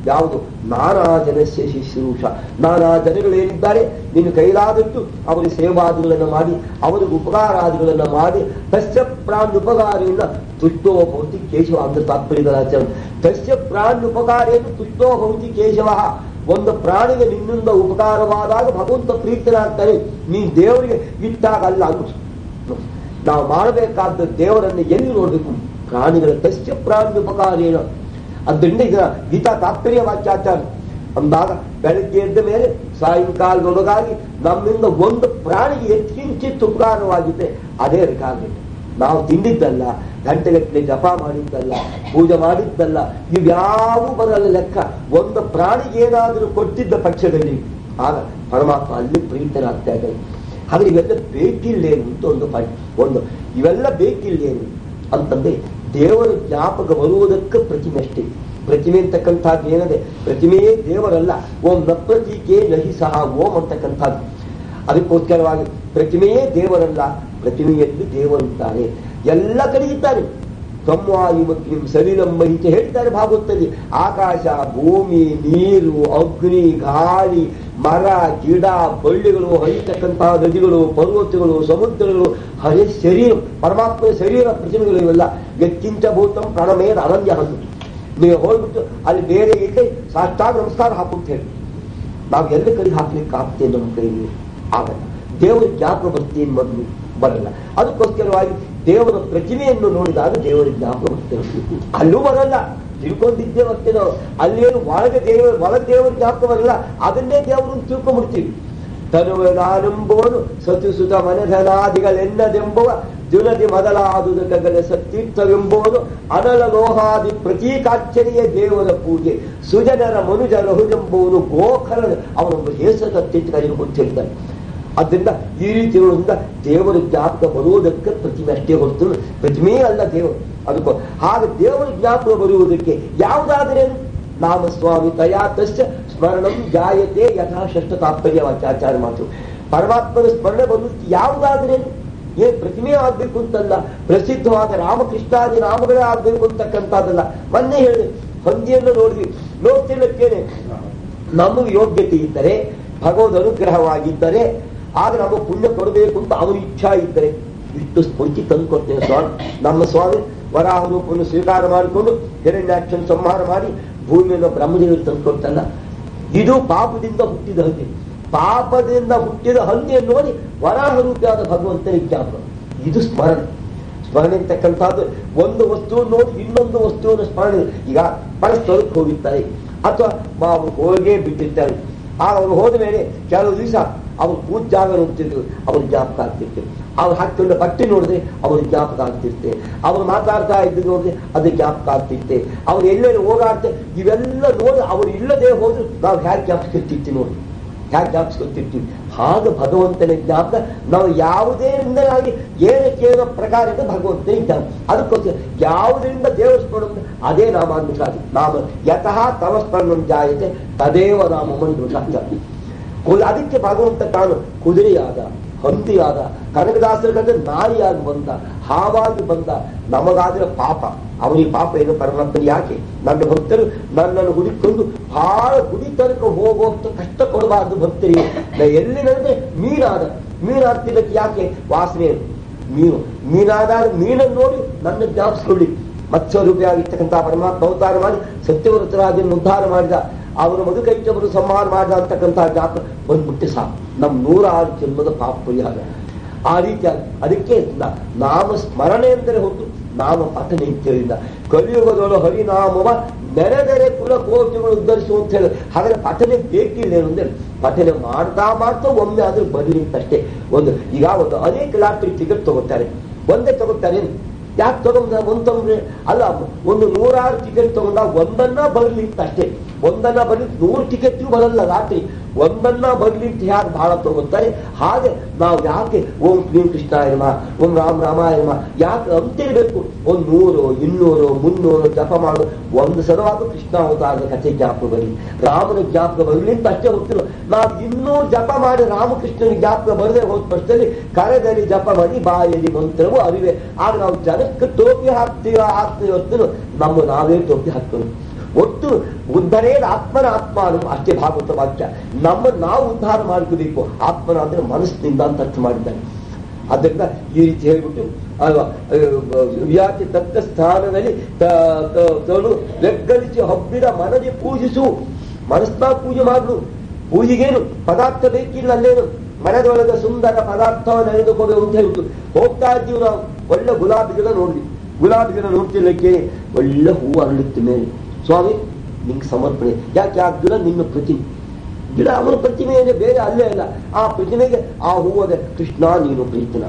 ಯಾವುದು ನಾನಾ ಜನಸ್ಯ ಶುಶ್ರೂಷ ನಾನಾ ಜನಗಳೇನಿದ್ದಾರೆ ನಿನ್ನ ಕೈಲಾದಷ್ಟು ಅವರಿಗೆ ಸೇವಾದಿಗಳನ್ನು ಮಾಡಿ ಅವರಿಗೆ ಉಪಕಾರಾದಿಗಳನ್ನು ಮಾಡಿ ತಸ್ಯ ಪ್ರಾಣುಪಕಾರೇನ ತುಷ್ಟೋ ಭವತಿ ಕೇಶವ ಅಂತ ತಾತ್ಪರ್ಯದ ಆಚರಣೆ ತಸ್ಯ ಪ್ರಾಣುಪಕಾರೇನು ತುಷ್ಟೋ ಭವತಿ ಕೇಶವ ಒಂದು ಪ್ರಾಣಿಗೆ ನಿನ್ನಿಂದ ಉಪಕಾರವಾದಾಗ ಭಗವಂತ ಪ್ರೀತನಾಗ್ತಾನೆ ನೀ ದೇವರಿಗೆ ಇಟ್ಟಾಗ ಅಲ್ಲ ಅನ್ನು ನಾವು ಮಾಡಬೇಕಾದ ದೇವರನ್ನು ಎಲ್ಲಿ ನೋಡಬೇಕು ಪ್ರಾಣಿಗಳ ತಸ್ಯ ಪ್ರಾಣುಪಕಾರೇನ ಅದರಿಂದ ಇದರ ಗೀತಾ ತಾತ್ಪರ್ಯ ವಾಕ್ಯಾಚಾರ ಅಂದಾಗ ಬೆಳಗ್ಗೆ ಎದ್ದ ಮೇಲೆ ಸಾಯಂಕಾಲದೊಳಗಾಗಿ ನಮ್ಮಿಂದ ಒಂದು ಪ್ರಾಣಿಗೆ ಹೆಚ್ಚಿಂಚಿತ್ತು ಉಪಕಾರವಾಗಿದೆ ಅದೇ ರಿಕಾರ್ಡ್ ನಾವು ತಿಂದಿದ್ದಲ್ಲ ಗಂಟೆಗಟ್ಟಲೆ ಜಪ ಮಾಡಿದ್ದಲ್ಲ ಪೂಜೆ ಮಾಡಿದ್ದಲ್ಲ ಇವ್ಯಾವು ಬರಲ್ಲ ಲೆಕ್ಕ ಒಂದು ಪ್ರಾಣಿಗೆ ಏನಾದರೂ ಕೊಟ್ಟಿದ್ದ ಪಕ್ಷದಲ್ಲಿ ಆಗ ಪರಮಾತ್ಮ ಅಲ್ಲಿ ಪ್ರೀತನಾಗ್ತಾ ಇದ್ದಾರೆ ಹಾಗೆ ಇವೆಲ್ಲ ಬೇಕಿಲ್ಲೇನು ಅಂತ ಒಂದು ಪಾಯಿಂಟ್ ಒಂದು ಇವೆಲ್ಲ ಬೇಕಿಲ್ಲೇನು ಅಂತಂದ್ರೆ ದೇವರ ಜ್ಞಾಪಕ ಬರುವುದಕ್ಕೆ ಪ್ರತಿಮೆ ಅಷ್ಟೇ ಪ್ರತಿಮೆ ಅಂತಕ್ಕಂಥದ್ದು ಏನದೆ ಪ್ರತಿಮೆಯೇ ದೇವರಲ್ಲ ಓಂ ನ ಪ್ರತೀಕೆ ನಹಿ ಸಹ ಓಂ ಅಂತಕ್ಕಂಥದ್ದು ಅದಕ್ಕೋಸ್ಕರವಾಗಿ ಪ್ರತಿಮೆಯೇ ದೇವರಲ್ಲ ಪ್ರತಿಮೆಯಲ್ಲಿ ದೇವರಿದ್ದಾನೆ ಎಲ್ಲ ಕಡೆ ಇದ್ದಾನೆ ತಮ್ವಾಯುಮಗ್ನಿಂ ಸಲಿಲಂ ಮಹಿತ ಹೇಳ್ತಾರೆ ಭಾಗವತದಲ್ಲಿ ಆಕಾಶ ಭೂಮಿ ನೀರು ಅಗ್ನಿ ಗಾಳಿ ಮರ ಗಿಡ ಬಳ್ಳಿಗಳು ಹರಿತಕ್ಕಂತಹ ನದಿಗಳು ಪರ್ವತಗಳು ಸಮುದ್ರಗಳು ಹರಿ ಶರೀರ ಪರಮಾತ್ಮನ ಶರೀರ ಪ್ರತಿಮೆಗಳು ಇವೆಲ್ಲ ವ್ಯಕ್ತಿಂಚ ಭೂತಂ ಪ್ರಾಣಮೇದ ಅನನ್ಯ ಹಂದು ನೀವು ಹೋಗ್ಬಿಟ್ಟು ಅಲ್ಲಿ ಬೇರೆ ಇಲ್ಲೇ ಸಾಷ್ಟಾಂಗ ನಮಸ್ಕಾರ ಹಾಕು ಅಂತ ಹೇಳಿ ನಾವು ಎಲ್ಲ ಕಡೆ ಹಾಕ್ಲಿಕ್ಕೆ ಆಗ್ತೇವೆ ನಮ್ಮ ಕೈಯಲ್ಲಿ ಆಗಲ್ಲ ದೇವರ ಜ್ಞಾಪಕ ಬರ್ತೀನಿ ಮೊದಲು ಬರಲ್ಲ ಅದಕ್ಕೋಸ್ಕರವಾಗಿ ದೇವರ ಪ್ರತಿಮೆಯನ್ನು ನೋಡಿದಾಗ ದೇವರ ಜ್ಞಾಪಕ ಬರ್ತೇವೆ ಅಲ್ಲೂ ಬರಲ್ಲ ತಿಳ್ಕೊಂಡಿದ್ದೇವೆ ಅಷ್ಟೇ ನಾವು ಅಲ್ಲೇನು ಒಳಗೆ ದೇವ ಒಳ ದೇವರ ಜ್ಞಾಪಕ ಬರಲ್ಲ ಅದನ್ನೇ ದೇವರನ್ನು ತಿಳ್ಕೊಂಡ್ಬಿಡ್ತೀವಿ ತನುವೆ ನಾನೆಂಬುವನು ಸತಿಸುತ ಮನೆಧನಾದಿಗಳೆನ್ನದೆಂಬುವ ದ್ಯುನದಿ ಮೊದಲಾದುದಕಗಲೆ ಸತ್ತೀರ್ಥವೆಂಬುವನು ಅನಲ ಲೋಹಾದಿ ಪ್ರತೀಕಾರ್ಚನೆಯ ದೇವರ ಪೂಜೆ ಸುಜನರ ಮನುಜ ರಹುಜೆಂಬುವನು ಗೋಖರ ಅವನೊಬ್ಬ ಹೆಸರು ಸತ್ತೀರ್ಥರಿಗೆ ಗೊತ್ತಿರ್ತಾನೆ ಆದ್ದರಿಂದ ಈ ರೀತಿ ಇರೋದ್ರಿಂದ ದೇವರ ಜ್ಞಾಪಕ ಬರುವುದಕ್ಕೆ ಪ್ರತಿಮೆ ಅಷ್ಟೇ ಹೊರತು ಪ್ರತಿಮೆ ಅಲ್ಲ ದೇವರು ಅದಕ್ಕೋ ಹಾಗೆ ದೇವರ ಜ್ಞಾಪಕ ಬರುವುದಕ್ಕೆ ಯಾವುದಾದರೇನು ನಾಮಸ್ವಾಮಿ ತಯಾ ತಸ್ಯ ಸ್ಮರಣಂ ಜಾಯತೆ ಯಥಾಶಷ್ಟ ತಾತ್ಪರ್ಯ ವಾಕ್ಯಾಚಾರ ಮಾತು ಪರಮಾತ್ಮನ ಸ್ಮರಣೆ ಬರುವುದಕ್ಕೆ ಯಾವುದಾದರೇನು ಏ ಪ್ರತಿಮೆ ಆಗ್ಬೇಕು ಅಂತಲ್ಲ ಪ್ರಸಿದ್ಧವಾದ ರಾಮಕೃಷ್ಣಾದಿ ನಾಮಗಳೇ ಆಗ್ಬೇಕು ಅಂತಕ್ಕಂಥದ್ದಲ್ಲ ಮೊನ್ನೆ ಹೇಳಿ ಹಂದಿಯನ್ನು ನೋಡಿದ್ವಿ ನೋಡ್ತಿಲ್ಲಕ್ಕೇನೆ ನಮಗೆ ಯೋಗ್ಯತೆ ಇದ್ದರೆ ಭಗವದ್ ಅನುಗ್ರಹವಾಗಿದ್ದರೆ ಆಗ ನಮ್ಮ ಪುಣ್ಯ ಕೊಡಬೇಕು ಅಂತ ಅವನ ಇಚ್ಛಾ ಇದ್ದರೆ ಇಷ್ಟು ಸ್ಫೂರ್ತಿ ತಂದು ಕೊಡ್ತೇನೆ ಸ್ವಾಮಿ ನಮ್ಮ ಸ್ವಾಮಿ ವರಾಹ ರೂಪವನ್ನು ಸ್ವೀಕಾರ ಮಾಡಿಕೊಂಡು ಹಿರಣ್ಯಾಕ್ಷನ ಸಂಹಾರ ಮಾಡಿ ಭೂಮಿಯನ್ನು ಬ್ರಹ್ಮದೇವರು ತಂದು ಕೊಡ್ತಲ್ಲ ಇದು ಪಾಪದಿಂದ ಹುಟ್ಟಿದ ಹಂದಿ ಪಾಪದಿಂದ ಹುಟ್ಟಿದ ಹಂದಿಯನ್ನು ನೋಡಿ ವರಾಹ ರೂಪಿಯಾದ ಭಗವಂತನ ಜ್ಞಾಪಕ ಇದು ಸ್ಮರಣೆ ಸ್ಮರಣೆ ಅಂತಕ್ಕಂಥದ್ದು ಒಂದು ವಸ್ತುವನ್ನು ನೋಡಿ ಇನ್ನೊಂದು ವಸ್ತುವನ್ನು ಸ್ಮರಣೆ ಈಗ ಪರಸ್ಪರಕ್ಕೆ ಹೋಗಿರ್ತಾರೆ ಅಥವಾ ಅವರು ಹೋಗೇ ಬಿಟ್ಟಿರ್ತಾರೆ ಆಗ ಅವರು ಹೋದ ಮೇಲೆ ಕೆಲವು ದಿವಸ ಅವ್ರು ಪೂಜ್ ಜಾಗ ನೋಡ್ತಿದ್ರು ಅವ್ರ ಜ್ಞಾಪಕ ಆಗ್ತಿರ್ತಾರೆ ಅವ್ರು ಹಾಕಿಕೊಂಡ ಬಟ್ಟೆ ನೋಡಿದ್ರೆ ಅವ್ರ ಜ್ಞಾಪಕ ಆಗ್ತಿರ್ತೆ ಅವ್ರು ಮಾತಾಡ್ತಾ ಇದ್ದು ನೋಡಿದ್ರೆ ಅದು ಜ್ಞಾಪಕ ಆಗ್ತಿರ್ತೆ ಅವ್ರು ಎಲ್ಲೆಲ್ಲಿ ಓಡಾಡ್ತೆ ಇವೆಲ್ಲ ನೋಡಿ ಅವ್ರು ಇಲ್ಲದೆ ಹೋದ್ರೆ ನಾವು ಹ್ಯಾಕ್ ಜ್ಞಾಪಿಸ್ತಿರ್ತೀವಿ ನೋಡಿ ಹ್ಯಾಕ್ ಜ್ಞಾಪಿಸ್ಕೊತಿರ್ತೀವಿ ಹಾಗೆ ಭಗವಂತನ ಜ್ಞಾಪಕ ನಾವು ಯಾವುದೇ ಇಂದಲಾಗಿ ಏನಕ್ಕೇನೋ ಪ್ರಕಾರದ ಭಗವಂತನ ಜ್ಞಾಪಕ ಅದಕ್ಕೋಸ್ಕರ ಯಾವುದರಿಂದ ದೇವರ ಸ್ಮರಣೆ ಅದೇ ನಾಮಾನ್ವಿತ ನಾಮ ಯತಃ ತವ ಸ್ಮರಣಂ ಜಾಯತೆ ತದೇವ ನಾಮಮನ್ವಿತ ಅದಕ್ಕೆ ಭಗವಂತ ತಾನು ಕುದುರೆಯಾದ ಹಂದಿಯಾದ ಕನಕದಾಸರಿಗಂದ್ರೆ ನಾಯಿಯಾಗಿ ಬಂದ ಹಾವಾಗಿ ಬಂದ ನಮಗಾದ್ರೆ ಪಾಪ ಅವನಿಗೆ ಪಾಪ ಏನು ಪರಮಾತ್ಮನ ಯಾಕೆ ನನ್ನ ಭಕ್ತರು ನನ್ನನ್ನು ಹುಡುಕೊಂಡು ಬಹಳ ಗುಡಿ ತನಕ ಹೋಗುವಂತ ಕಷ್ಟ ಕೊಡಬಾರ್ದು ಭಕ್ತರಿಗೆ ನಾ ಎಲ್ಲಿ ನಡೆದ್ರೆ ಮೀನಾದ ಮೀನಾಗ್ತಿದ್ದಕ್ಕೆ ಯಾಕೆ ವಾಸನೆ ಮೀನು ಮೀನಾದಾಗ ಮೀನನ್ನು ನೋಡಿ ನನ್ನ ಜ್ಞಾಪಿಸ್ಕೊಳ್ಳಿ ಮತ್ಸ್ಯರೂಪಿಯಾಗಿರ್ತಕ್ಕಂಥ ಪರಮಾತ್ಮ ಅವತಾರ ಮಾಡಿ ಸತ್ಯವೃತರಾಜನ್ನು ಉದ್ಧಾರ ಮಾಡಿದ ಅವರ ಮಧುಕೈತ್ಯವರು ಸಂಹಾರ ಮಾಡಿದ ಅಂತಕ್ಕಂಥ ಜ್ಞಾಪಕ ಬಂದ್ಬಿಟ್ಟೆ ಸಾಕು ನಮ್ ನೂರಾರು ಜನ್ಮದ ಪಾಪ ಪರಿಹಾರ ಆ ರೀತಿ ಅದಕ್ಕೆ ನ- ನಾಮ ಸ್ಮರಣೆ ಎಂದರೆ ಹೊತ್ತು ನಾಮ ಪಠನೆ ಇತ್ಯದಿಂದ ಕಲಿಯುಗದೊಳ ಹರಿನಾಮವ ನೆರೆದರೆ ಕುಲ ಕೋಟಿಗಳು ಉದ್ಧರಿಸು ಅಂತ ಹೇಳಿ ಹಾಗಾದ್ರೆ ಪಠನೆ ಬೇಕಿಲ್ಲ ಅಂದ್ರೆ ಪಠನೆ ಮಾಡ್ತಾ ಮಾಡ್ತಾ ಒಮ್ಮೆ ಆದ್ರೂ ಬರಲಿ ಅಂತಷ್ಟೇ ಒಂದು ಈಗ ಒಂದು ಅನೇಕ ಲಾಟ್ರಿ ಟಿಕೆಟ್ ತಗೋತಾರೆ ಒಂದೇ ತಗೋತಾರೆ ಯಾಕೆ ತಗೊಂಡ ಒಂದ್ ತಗೊಂಡ್ರೆ ಅಲ್ಲ ಒಂದು ನೂರಾರು ಟಿಕೆಟ್ ತಗೊಂಡ ಒಂದನ್ನ ಬರ್ಲಿ ಅಂತ ಅಷ್ಟೇ ಒಂದನ್ನ ಬರ್ಲಿ ನೂರು ಟಿಕೆಟ್ ಬರಲ್ಲ ರಾತ್ರಿ ಒಂದನ್ನ ಬರ್ಲಿ ಅಂತ ಯಾರು ಬಹಳ ತಗೋತಾರೆ ಹಾಗೆ ನಾವು ಯಾಕೆ ಓಂ ಕ್ಲೀಂ ಕೃಷ್ಣಾಯಮ ಓಂ ರಾಮ ರಾಮಾಯಣ ಯಾಕೆ ಅಂತಿರ್ಬೇಕು ಒಂದ್ ನೂರು ಇನ್ನೂರು ಮುನ್ನೂರು ಜಪ ಮಾಡು ಒಂದು ಸಲವಾದ ಕೃಷ್ಣ ಅವತಾರದ ಕಥೆ ಜ್ಞಾಪಕ ಬರಲಿ ರಾಮನ ಜ್ಞಾಪಕ ಬರಲಿ ಅಂತ ಅಷ್ಟೇ ಹೋಗ್ತಿಲ್ಲ ನಾವು ಇನ್ನೂ ಜಪ ಮಾಡಿ ರಾಮಕೃಷ್ಣನ ಜ್ಞಾಪಕ ಬರದೆ ಹೋದ ಪಕ್ಷದಲ್ಲಿ ಕರೆದಲ್ಲಿ ಜಪ ಮಾಡಿ ಬಾಯಲ್ಲಿ ಮಂತ್ರವು ಅರಿವೆ ಆಗ ನಾವು ಜನಕ್ಕೆ ಟೋಪಿ ಹಾಕ್ತೀವ ಹಾಕ್ತೀವಿ ಹೊತ್ತು ನಮ್ಮ ನಾವೇ ಟೋಪಿ ಹಾಕ್ತೀವಿ ಒಟ್ಟು ಉದ್ಧರೇದ ಆತ್ಮನ ಆತ್ಮ ಅನ್ನೋ ಅಷ್ಟೇ ಭಾಗವತ ವಾಕ್ಯ ನಮ್ಮ ನಾವು ಉದ್ಧಾರ ಮಾಡ್ಕೋಬೇಕು ಆತ್ಮನ ಅಂದ್ರೆ ಮನಸ್ಸಿನಿಂದ ಅಂತ ಅರ್ಥ ಮಾಡಿದ್ದಾನೆ ಅದರಿಂದ ಈ ರೀತಿ ಹೇಳ್ಬಿಟ್ಟು ಅಲ್ವಾ ವ್ಯಾತಿ ತಕ್ಕ ಸ್ಥಾನದಲ್ಲಿ ತ- ತ- ತಳು ಬೆಗ್ಗಲಿಸಿ ಹಬ್ಬಿದ ಮನದಿ ಪೂಜಿಸು ಮನಸ್ಸಾ ಪೂಜೆ ಮಾಡು ಪೂಜೆಗೇನು ಪದಾರ್ಥ ಬೇಕಿಲ್ಲ ಅಲ್ಲೇನು ಮನದೊಳಗೆ ಸುಂದರ ಪದಾರ್ಥವನ್ನು ಎಳೆದುಕೊಂಡು ಅಂತ ಹೇಳ್ಬಿಟ್ಟು ಹೋಗ್ತಾ ಇದ್ದೀವಿ ನಾವು ಒಳ್ಳೆ ಗುಲಾಬಿ ಗಿಡ ನೋಡ್ಲಿ ಗುಲಾಬಿ ಗಿಡ ನೋಡ್ತಿರ್ಲಿಕ್ಕೆ ಒಳ್ಳೆ ಹೂವು ಅರಳುತ್ತೆ ಮೇಲೆ ಸ್ವಾಮಿ ನಿಂಗೆ ಸಮರ್ಪಣೆ ಯಾಕೆ ಆ ಗಿಡ ನಿನ್ನ ಪ್ರತಿಮೆ ಗಿಡ ಅವನ ಪ್ರತಿಮೆ ಇದೆ ಬೇರೆ ಅಲ್ಲೇ ಅಲ್ಲ ಆ ಪ್ರತಿಮೆಗೆ ಆ ಹೂವದ ಕೃಷ್ಣ ನೀನು ಪ್ರೀತನ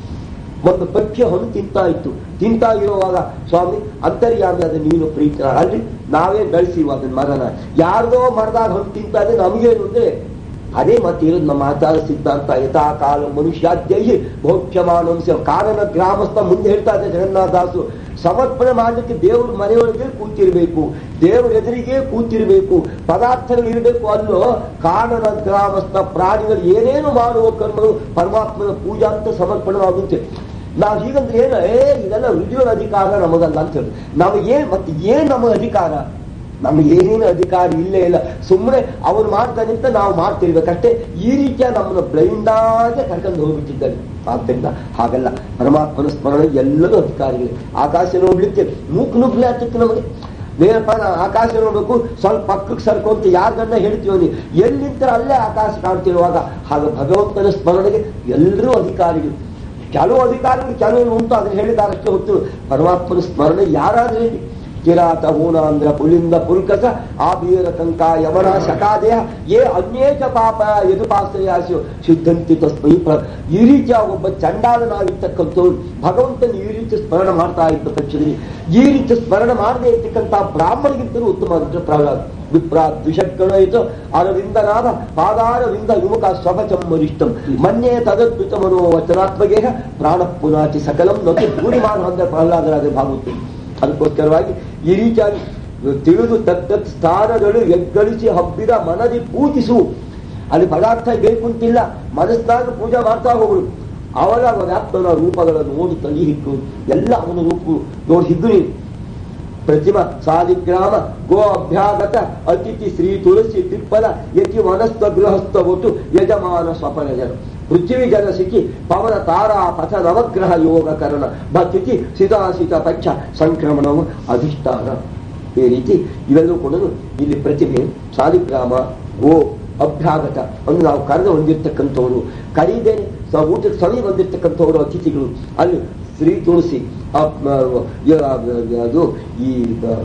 ಒಂದು ಪಕ್ಷಿ ಹಣ್ಣು ತಿಂತಾ ಇತ್ತು ತಿಂತಾ ಇರುವಾಗ ಸ್ವಾಮಿ ಅಂತರ್ಯಾಮಿ ಅದು ನೀನು ಪ್ರೀತನ ಅಲ್ಲಿ ನಾವೇ ಬೆಳೆಸಿವ ಅದನ್ನ ಮರನ ಯಾರ್ದೋ ಮರದಾಗ ಹಣ್ಣು ತಿಂತಾ ಇದೆ ನಮಗೇನು ಅಂದ್ರೆ ಅದೇ ಮತ್ತೆ ಇರೋದು ನಮ್ಮ ಆಚಾರ ಸಿದ್ಧಾಂತ ಯಥಾ ಕಾಲ ಮನುಷ್ಯಾದ್ಯೈ ಭೋಕ್ಷ್ಯಮಾನಂಶ ಕಾರಣ ಗ್ರಾಮಸ್ಥ ಮುಂದೆ ಹೇಳ್ತಾ ಇದ್ದ ಜಗನ್ನಾಥದಾಸು ಸಮರ್ಪಣೆ ಮಾಡಲಿಕ್ಕೆ ದೇವ್ರ ಮನೆಯೊಳಗೆ ಕೂತಿರ್ಬೇಕು ದೇವರ ಎದುರಿಗೆ ಕೂತಿರ್ಬೇಕು ಪದಾರ್ಥಗಳು ಇರಬೇಕು ಅಲ್ಲೋ ಕಾರಣ ಗ್ರಾಮಸ್ಥ ಪ್ರಾಣಿಗಳು ಏನೇನು ಮಾಡುವ ಕರ್ಮಗಳು ಪರಮಾತ್ಮನ ಪೂಜಾ ಅಂತ ಸಮರ್ಪಣೆ ಆಗುತ್ತೆ ನಾವು ಹೀಗಂದ್ರೆ ಏನು ಏ ಇದೆಲ್ಲ ರುಜುವಿನ ಅಧಿಕಾರ ನಮಗಲ್ಲ ಅಂತ ಹೇಳಿ ನಮಗೇನ್ ಮತ್ತೆ ಏನ್ ನಮಗೆ ಅಧಿಕಾರ ನಮ್ಗೆ ಏನೇನು ಅಧಿಕಾರ ಇಲ್ಲೇ ಇಲ್ಲ ಸುಮ್ಮನೆ ಅವನು ಮಾಡ್ತಾನೆ ಅಂತ ನಾವು ಮಾಡ್ತಿರ್ಬೇಕಷ್ಟೇ ಈ ರೀತಿಯ ನಮ್ಮನ್ನು ಬ್ಲೈಂಡ್ ಆಗಿ ಕರ್ಕೊಂಡು ಹೋಗ್ಬಿಟ್ಟಿದ್ದಾನೆ ಆದ್ದರಿಂದ ಹಾಗಲ್ಲ ಪರಮಾತ್ಮನ ಸ್ಮರಣೆ ಎಲ್ಲರೂ ಅಧಿಕಾರಿಗಳು ಆಕಾಶ ನೋಡ್ಲಿಕ್ಕೆ ಮೂಕ್ ನುಗ್ಲೆ ಹತ್ತಕ್ಕೆ ನಮಗೆ ನೇರಪ್ಪ ನಾ ಆಕಾಶ ನೋಡ್ಬೇಕು ಸ್ವಲ್ಪ ಪಕ್ಕಕ್ಕೆ ಸರ್ಕೊಂತ ಯಾರ್ಗನ್ನ ಹೇಳ್ತೀವೋ ನೀವು ಎಲ್ಲಿಂತ ಅಲ್ಲೇ ಆಕಾಶ ಕಾಣ್ತಿರುವಾಗ ಹಾಗೆ ಭಗವಂತನ ಸ್ಮರಣೆಗೆ ಎಲ್ಲರೂ ಅಧಿಕಾರಿಗಳು ಕೆಲವು ಅಧಿಕಾರಿಗಳು ಕೆಲವು ಉಂಟು ಅದನ್ನು ಹೇಳಿದಾರಷ್ಟೇ ಹೊತ್ತು ಪರಮಾತ್ಮನ ಸ್ಮರಣೆ ಯಾರಾದ್ರೂ ಹೇಳಿ ಕಿರಾತ ಹೂನಾಂಧ್ರ ಪುಲಿಂದ ಪುಲ್ಕಸ ಆಬೀರ ಕಂಕ ಯಮನ ಶಕಾದೇಹ ಏ ಅನೇಕ ಪಾಪ ಯದುಪಾಶ್ರಯಾಸು ಸಿದ್ಧಂತಿ ತಸ್ಮೈ ಪ್ರ ಈ ರೀತಿಯ ಒಬ್ಬ ಚಂಡಾಲನಾಗಿರ್ತಕ್ಕಂಥವ್ರು ಭಗವಂತನ ಈ ರೀತಿ ಸ್ಮರಣ ಮಾಡ್ತಾ ಇದ್ದ ಪಕ್ಷದಲ್ಲಿ ಈ ರೀತಿ ಸ್ಮರಣ ಮಾಡದೇ ಇರ್ತಕ್ಕಂಥ ಬ್ರಾಹ್ಮಣಿಗಿಂತಲೂ ಉತ್ತಮ ಅಂತ ಪ್ರಹ್ಲಾದ ವಿಪ್ರ ದ್ವಿಷಕ್ಕಣಯಿತು ಅರವಿಂದನಾದ ಪಾದಾರವಿಂದ ವಿಮುಖ ಸ್ವಭಚಂ ವರಿಷ್ಠಂ ಮನ್ಯೇ ತದದ್ಭುತ ಮನೋ ವಚನಾತ್ಮಗೇಹ ಪ್ರಾಣ ಪುನಾಚಿ ಸಕಲಂ ನಟಿ ಭೂರಿ ಮಾನ ಅಂದ್ರೆ ಪ್ರಹ್ಲಾದರಾಜ ಭಾಗವತ ಅದಕ್ಕೋಸ್ಕರವಾಗಿ ಈ ರೀತಿಯಾಗಿ ತಿಳಿದು ತತ್ತತ್ ಸ್ಥಾನಗಳು ಎಗ್ಗಳಿಸಿ ಹಬ್ಬಿದ ಮನದಿ ಪೂಜಿಸು ಅಲ್ಲಿ ಪದಾರ್ಥ ಬೇಕು ಅಂತಿಲ್ಲ ಮನಸ್ಸಿನಾಗ ಪೂಜೆ ಮಾಡ್ತಾ ಹೋಗುದು ಅವರ ವ್ಯಾಪ್ತನ ರೂಪಗಳನ್ನು ನೋಡಿ ತಲೆ ಹಿಕ್ಕು ಎಲ್ಲ ಅವನ ರೂಪ ನೋಡಿ ಹಿದ್ದು ನೀನು ಪ್ರತಿಮ ಸಾಲಿಗ್ರಾಮ ಗೋ ಅಭ್ಯಾಗತ ಅತಿಥಿ ಶ್ರೀ ತುಳಸಿ ತಿಪ್ಪಲ ಯತಿ ವನಸ್ಥ ಗೃಹಸ್ಥ ಒಟ್ಟು ಯಜಮಾನ ಸ್ವಪನ ಜನ ಪೃಥ್ವಿ ಜನ ಸಿಕ್ಕಿ ಪವನ ತಾರಾ ಪಥ ನವಗ್ರಹ ಯೋಗ ಕರಣ ಭಕ್ತಿ ಸಿತಾಸಿತ ಪಕ್ಷ ಸಂಕ್ರಮಣವು ಅಧಿಷ್ಠಾನ ಈ ರೀತಿ ಇವೆಲ್ಲವೂ ಕೂಡ ಇಲ್ಲಿ ಪ್ರತಿಮೆ ಸಾಲಿಗ್ರಾಮ ಗೋ ಅಭ್ಯಾಗತ ಅಂದ್ರೆ ನಾವು ಕರೆದು ಹೊಂದಿರ್ತಕ್ಕಂಥವರು ಕರೀದೇನೆ ಸ- ಊಟಕ್ಕೆ ಸಮಯ ಬಂದಿರ್ತಕ್ಕಂಥವರು ಅತಿಥಿಗಳು ಅಲ್ಲಿ ಶ್ರೀ ತುಳಸಿ ಆ, ಮ, ಯ- ಅದು ಈ ಆ,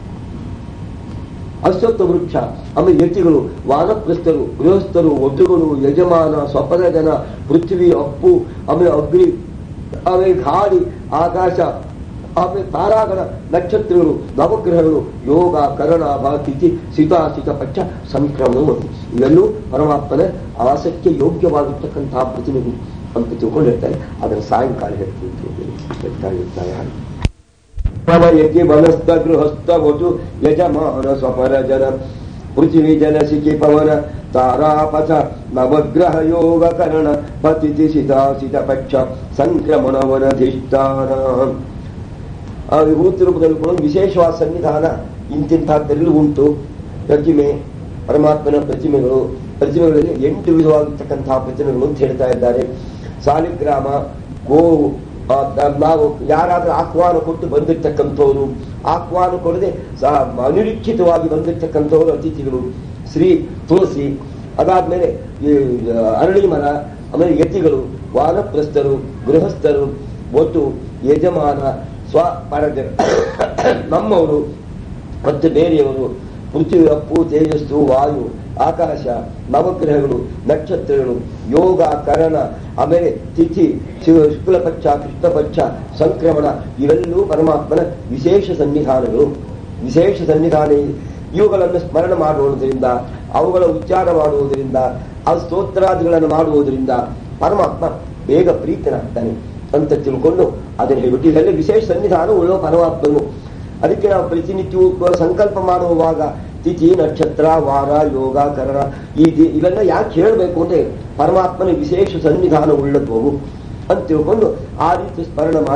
ಅಶ್ವತ್ಥ ವೃಕ್ಷ ಆಮೇಲೆ ಯತಿಗಳು ವಾನಪ್ರಸ್ಥರು ಗೃಹಸ್ಥರು ಒಟ್ಟುಗಳು ಯಜಮಾನ ಸ್ವಪನ ಜನ ಪೃಥ್ವಿ ಅಪ್ಪು ಆಮೇಲೆ ಅಗ್ನಿ ಆಮೇಲೆ ಗಾಳಿ ಆಕಾಶ ಆಮೇಲೆ ತಾರಾಗಣ ನಕ್ಷತ್ರಗಳು ನವಗ್ರಹಗಳು ಯೋಗ ಕರಣ ಭಾತಿಥಿ ಸಿತಾಸಿತ ಪಕ್ಷ ಸಂಕ್ರಮಣ ಇವೆಲ್ಲೂ ಪರಮಾತ್ಮನ ಆಸಕ್ತಿಗೆ ಯೋಗ್ಯವಾಗಿರ್ತಕ್ಕಂತಹ ಪ್ರತಿನಿಧಿ ಅಂತ ತಿಳ್ಕೊಂಡಿರ್ತಾರೆ ಅದನ್ನು ಸಾಯಂಕಾಲ ಹೇಳ್ತೀನಿ ಅಂತ ಹೇಳಿ ಹೇಳ್ತಾ ಇರ್ತಾರೆ ಹಾಗೆ ಪ್ರಮಯತಿ ಮನಸ್ಥ ಗೃಹಸ್ಥ ವಧು ಯಜಮಾನ ಸ್ವಪರ ಜನ ಪೃಥ್ವಿ ಜಲಸಿಕಿ ಪವನ ತಾರಾಪಥ ನವಗ್ರಹ ಯೋಗ ಕರಣ ಪತಿಥಿ ಸಿತಾಸಿತ ಪಕ್ಷ ಸಂಕ್ರಮಣವನಧಿಷ್ಠಾನ ಆ ವಿಭೂತಿ ರೂಪದಲ್ಲಿ ಕೂಡ ವಿಶೇಷವಾದ ಸನ್ನಿಧಾನ ಇಂತಿಂತಹದ್ದರಲ್ಲಿ ಉಂಟು ಪ್ರತಿಮೆ ಪರಮಾತ್ಮನ ಪ್ರತಿಮೆಗಳು ಪ್ರತಿಮೆಗಳಲ್ಲಿ ಎಂಟು ವಿಧವಾಗಿರ್ತಕ್ಕಂತಹ ಪ್ರತಿಮೆಗಳು ಅಂತ ಹೇಳ್ತಾ ಇದ್ದಾರೆ ಸಾಲಿಗ್ರಾಮ ಗೋವು ಆ, ನಾವು ಯಾರಾದ್ರೂ ಆಹ್ವಾನ ಕೊಟ್ಟು ಬಂದಿರ್ತಕ್ಕಂಥವ್ರು ಆಹ್ವಾನ ಕೊಡದೆ ಸಹ ಅನಿರೀಕ್ಷಿತವಾಗಿ ಬಂದಿರ್ತಕ್ಕಂಥವ್ರು ಅತಿಥಿಗಳು ಶ್ರೀ ತುಳಸಿ ಅದಾದ್ಮೇಲೆ ಈ ಅರಳಿ ಮರ ಆಮೇಲೆ ಯತಿಗಳು ವಾನಪ್ರಸ್ಥರು ಗೃಹಸ್ಥರು ಒಟ್ಟು ಯಜಮಾನ ಸ್ವ ಪರಜರು ನಮ್ಮವರು ಮತ್ತು ಬೇರೆಯವರು ಪೃಥ್ವಿ ಅಪ್ಪು ತೇಜಸ್ಸು ವಾಯು ಆಕಾಶ ನವಗ್ರಹಗಳು ನಕ್ಷತ್ರಗಳು ಯೋಗ ಕರಣ ಆಮೇಲೆ ತಿಥಿ ಶು- ಶುಕ್ಲ ಪಕ್ಷ ಕೃಷ್ಣ ಪಕ್ಷ ಸಂಕ್ರಮಣ ಇವೆಲ್ಲವೂ ಪರಮಾತ್ಮನ ವಿಶೇಷ ಸನ್ನಿಧಾನಗಳು ವಿಶೇಷ ಸನ್ನಿಧಾನ ಇವುಗಳನ್ನು ಸ್ಮರಣ ಮಾಡುವುದರಿಂದ ಅವುಗಳ ಉಚ್ಚಾರ ಮಾಡುವುದರಿಂದ ಆ ಸ್ತೋತ್ರಾದಿಗಳನ್ನು ಮಾಡುವುದರಿಂದ ಪರಮಾತ್ಮ ಬೇಗ ಪ್ರೀತನಾಗ್ತಾನೆ ಅಂತ ತಿಳ್ಕೊಂಡು ಅದನ್ನು ಹೇಳ್ಬಿಟ್ಟು ಇದೆಲ್ಲ ವಿಶೇಷ ಸನ್ನಿಧಾನ ಉಳ್ಳೋ ಪರಮಾತ್ಮನು ಅದಕ್ಕೆ ನಾವು ಪ್ರತಿನಿತ್ಯವೂ ಕೂಡ ಸಂಕಲ್ಪ ಮಾಡುವಾಗ ತಿಥಿ ನಕ್ಷತ್ರ ವಾರ ಯೋಗ ಕರಣ ಈ ದಿ- ಇವೆಲ್ಲ ಯಾಕೆ ಹೇಳಬೇಕು ಅಂದ್ರೆ ಪರಮಾತ್ಮನ ವಿಶೇಷ ಸನ್ನಿಧಾನ ಉಳ್ಳದ್ದು ಅಂತ ತಿಳ್ಕೊಂಡು ಆ ರೀತಿ ಸ್ಮರಣ ಮಾಡಿ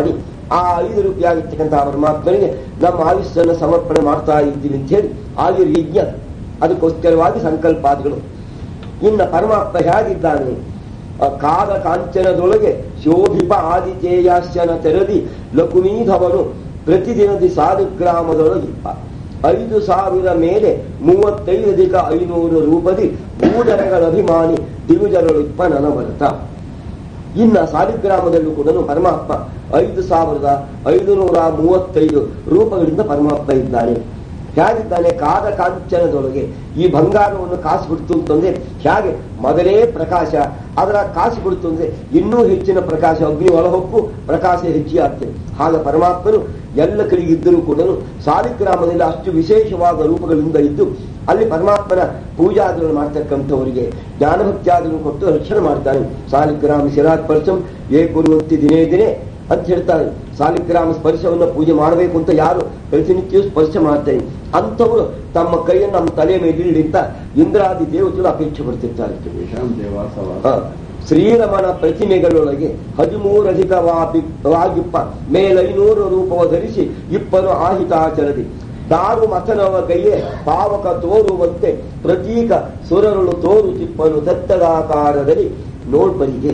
ಆ ಐದು ರೂಪಾಯಿ ಆಗಿರ್ತಕ್ಕಂತಹ ಪರಮಾತ್ಮನಿಗೆ ನಮ್ಮ ಆಯುಷ್ಯನ್ನು ಸಮರ್ಪಣೆ ಮಾಡ್ತಾ ಇದ್ದೀವಿ ಅಂತ ಹೇಳಿ ಆಯುರ್ಯಜ್ಞ ಅದಕ್ಕೋಸ್ಕರವಾಗಿ ಸಂಕಲ್ಪಾದಿಗಳು ಇನ್ನ ಪರಮಾತ್ಮ ಹೇಗಿದ್ದಾನೆ ಆ ಕಾಲ ಕಾಂಚನದೊಳಗೆ ಶೋಭಿಪ ಆದಿತೇಯಾಶ್ಚನ ತೆರದಿ ಲಕುಮೀಧವನು ಪ್ರತಿದಿನದಿ ಸಾಲುಗ್ರಾಮದೊಳಗಿಪ್ಪ ಐದು ಸಾವಿರ ಮೇಲೆ ಮೂವತ್ತೈದು ಅಧಿಕ ಐನೂರು ರೂಪದಿ ಭೂದರಗಳ ಅಭಿಮಾನಿ ದಿವಿಜರಳಿಪ್ಪ ನನವರತ ಇನ್ನ ಸಾಲಿಗ್ರಾಮದಲ್ಲೂ ಕೂಡ ಪರಮಾತ್ಮ ಐದು ಸಾವಿರದ ಐದು ನೂರ ಮೂವತ್ತೈದು ರೂಪಗಳಿಂದ ಪರಮಾತ್ಮ ಇದ್ದಾನೆ ಹೇಗಿದ್ದಾನೆ ಕಾದ ಕಾಂಚನದೊಳಗೆ ಈ ಬಂಗಾರವನ್ನು ಕಾಸಿಬಿಡ್ತು ಅಂತಂದ್ರೆ ಹೇಗೆ ಮೊದಲೇ ಪ್ರಕಾಶ ಅದರ ಕಾಸಿಬಿಡ್ತು ಅಂದ್ರೆ ಇನ್ನೂ ಹೆಚ್ಚಿನ ಪ್ರಕಾಶ ಅಗ್ನಿ ಒಳಹೊಕ್ಕು ಪ್ರಕಾಶ ಹೆಚ್ಚಿಗೆ ಆಗ್ತದೆ ಹಾಗ ಪರಮಾತ್ಮನು ಎಲ್ಲ ಕಡೆಗೆ ಇದ್ದರೂ ಕೂಡ ಸಾಲಿಗ್ರಾಮದಲ್ಲಿ ಅಷ್ಟು ವಿಶೇಷವಾದ ರೂಪಗಳಿಂದ ಇದ್ದು ಅಲ್ಲಿ ಪರಮಾತ್ಮನ ಪೂಜಾದಿಗಳನ್ನು ಮಾಡ್ತಕ್ಕಂಥವರಿಗೆ ಜ್ಞಾನಭಕ್ತಿಯಾದಿಗಳನ್ನು ಕೊಟ್ಟು ರಕ್ಷಣೆ ಮಾಡ್ತಾನೆ ಸಾಲಿಗ್ರಾಮ ಶಿರಾತ್ ಪರ್ಸಂ ಏ ಕುರುವಂತಿ ದಿನೇ ದಿನೇ ಅಂತ ಹೇಳ್ತಾರೆ ಸಾಲಿಗ್ರಾಮ ಸ್ಪರ್ಶವನ್ನು ಪೂಜೆ ಮಾಡಬೇಕು ಅಂತ ಯಾರು ಪ್ರತಿನಿತ್ಯವೂ ಸ್ಪರ್ಶ ಮಾಡ್ತಾರೆ ಅಂಥವರು ತಮ್ಮ ಕೈಯನ್ನು ನಮ್ಮ ತಲೆ ಮೇಲೆ ಇಡಿಂತ ಇಂದ್ರಾದಿ ದೇವತೆಗಳು ಅಪೇಕ್ಷೆ ಪಡ್ತಿರ್ತಾರೆ ಯಶಾಂ ದೇವಾಸವ ಹ. ಶ್ರೀರಮಣ ಪ್ರತಿಮೆಗಳೊಳಗೆ ಹದಿಮೂರು ಅಧಿಕವಾಗಿಪ್ಪ ಮೇಲೈನೂರು ರೂಪವ ಧರಿಸಿ ಇಪ್ಪನು ಆಹಿತಾಚರದಿ ದಾರು ಮಥನವ ಕೈಯೇ ಪಾವಕ ತೋರುವಂತೆ ಪ್ರತೀಕ ಸುರರುಳು ತೋರು ತಿಪ್ಪನು ದತ್ತದಾಕಾರದಲ್ಲಿ ನೋಡ್ಬರಿಗೆ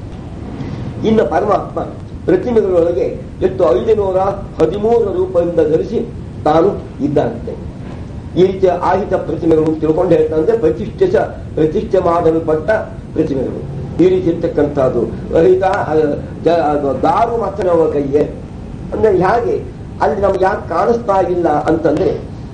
ಇನ್ನು ಪರಮಾತ್ಮ ಪ್ರತಿಮೆಗಳೊಳಗೆ ಎಷ್ಟು ಐದು ನೂರ ಹದಿಮೂರು ರೂಪದಿಂದ ಧರಿಸಿ ತಾನು ಇದ್ದಂತೆ ಈ ರೀತಿಯ ಆಹಿತ ಪ್ರತಿಮೆಗಳು ಅಂತ ತಿಳ್ಕೊಂಡು ಹೇಳ್ತಂದ್ರೆ ಪ್ರತಿಷ್ಠೆ ಸ- ಪ್ರತಿಷ್ಠೆ ಮಾಡಲ್ಪಟ್ಟ ಪ್ರತಿಮೆಗಳು ಈ ರೀತಿ ಇರ್ತಕ್ಕಂಥದ್ದು ರಹಿತ ಅಹ್, ಜ- ಅದು ದಾರು ಮಥನವ ಕೈಯೇ ಅಂದ್ರೆ ಹೇಗೆ ಅಲ್ಲಿ ನಮ್ಗೆ ಯಾಕೆ ಕಾಣಿಸ್ತಾ ಇಲ್ಲ ಅಂತಂದ್ರೆ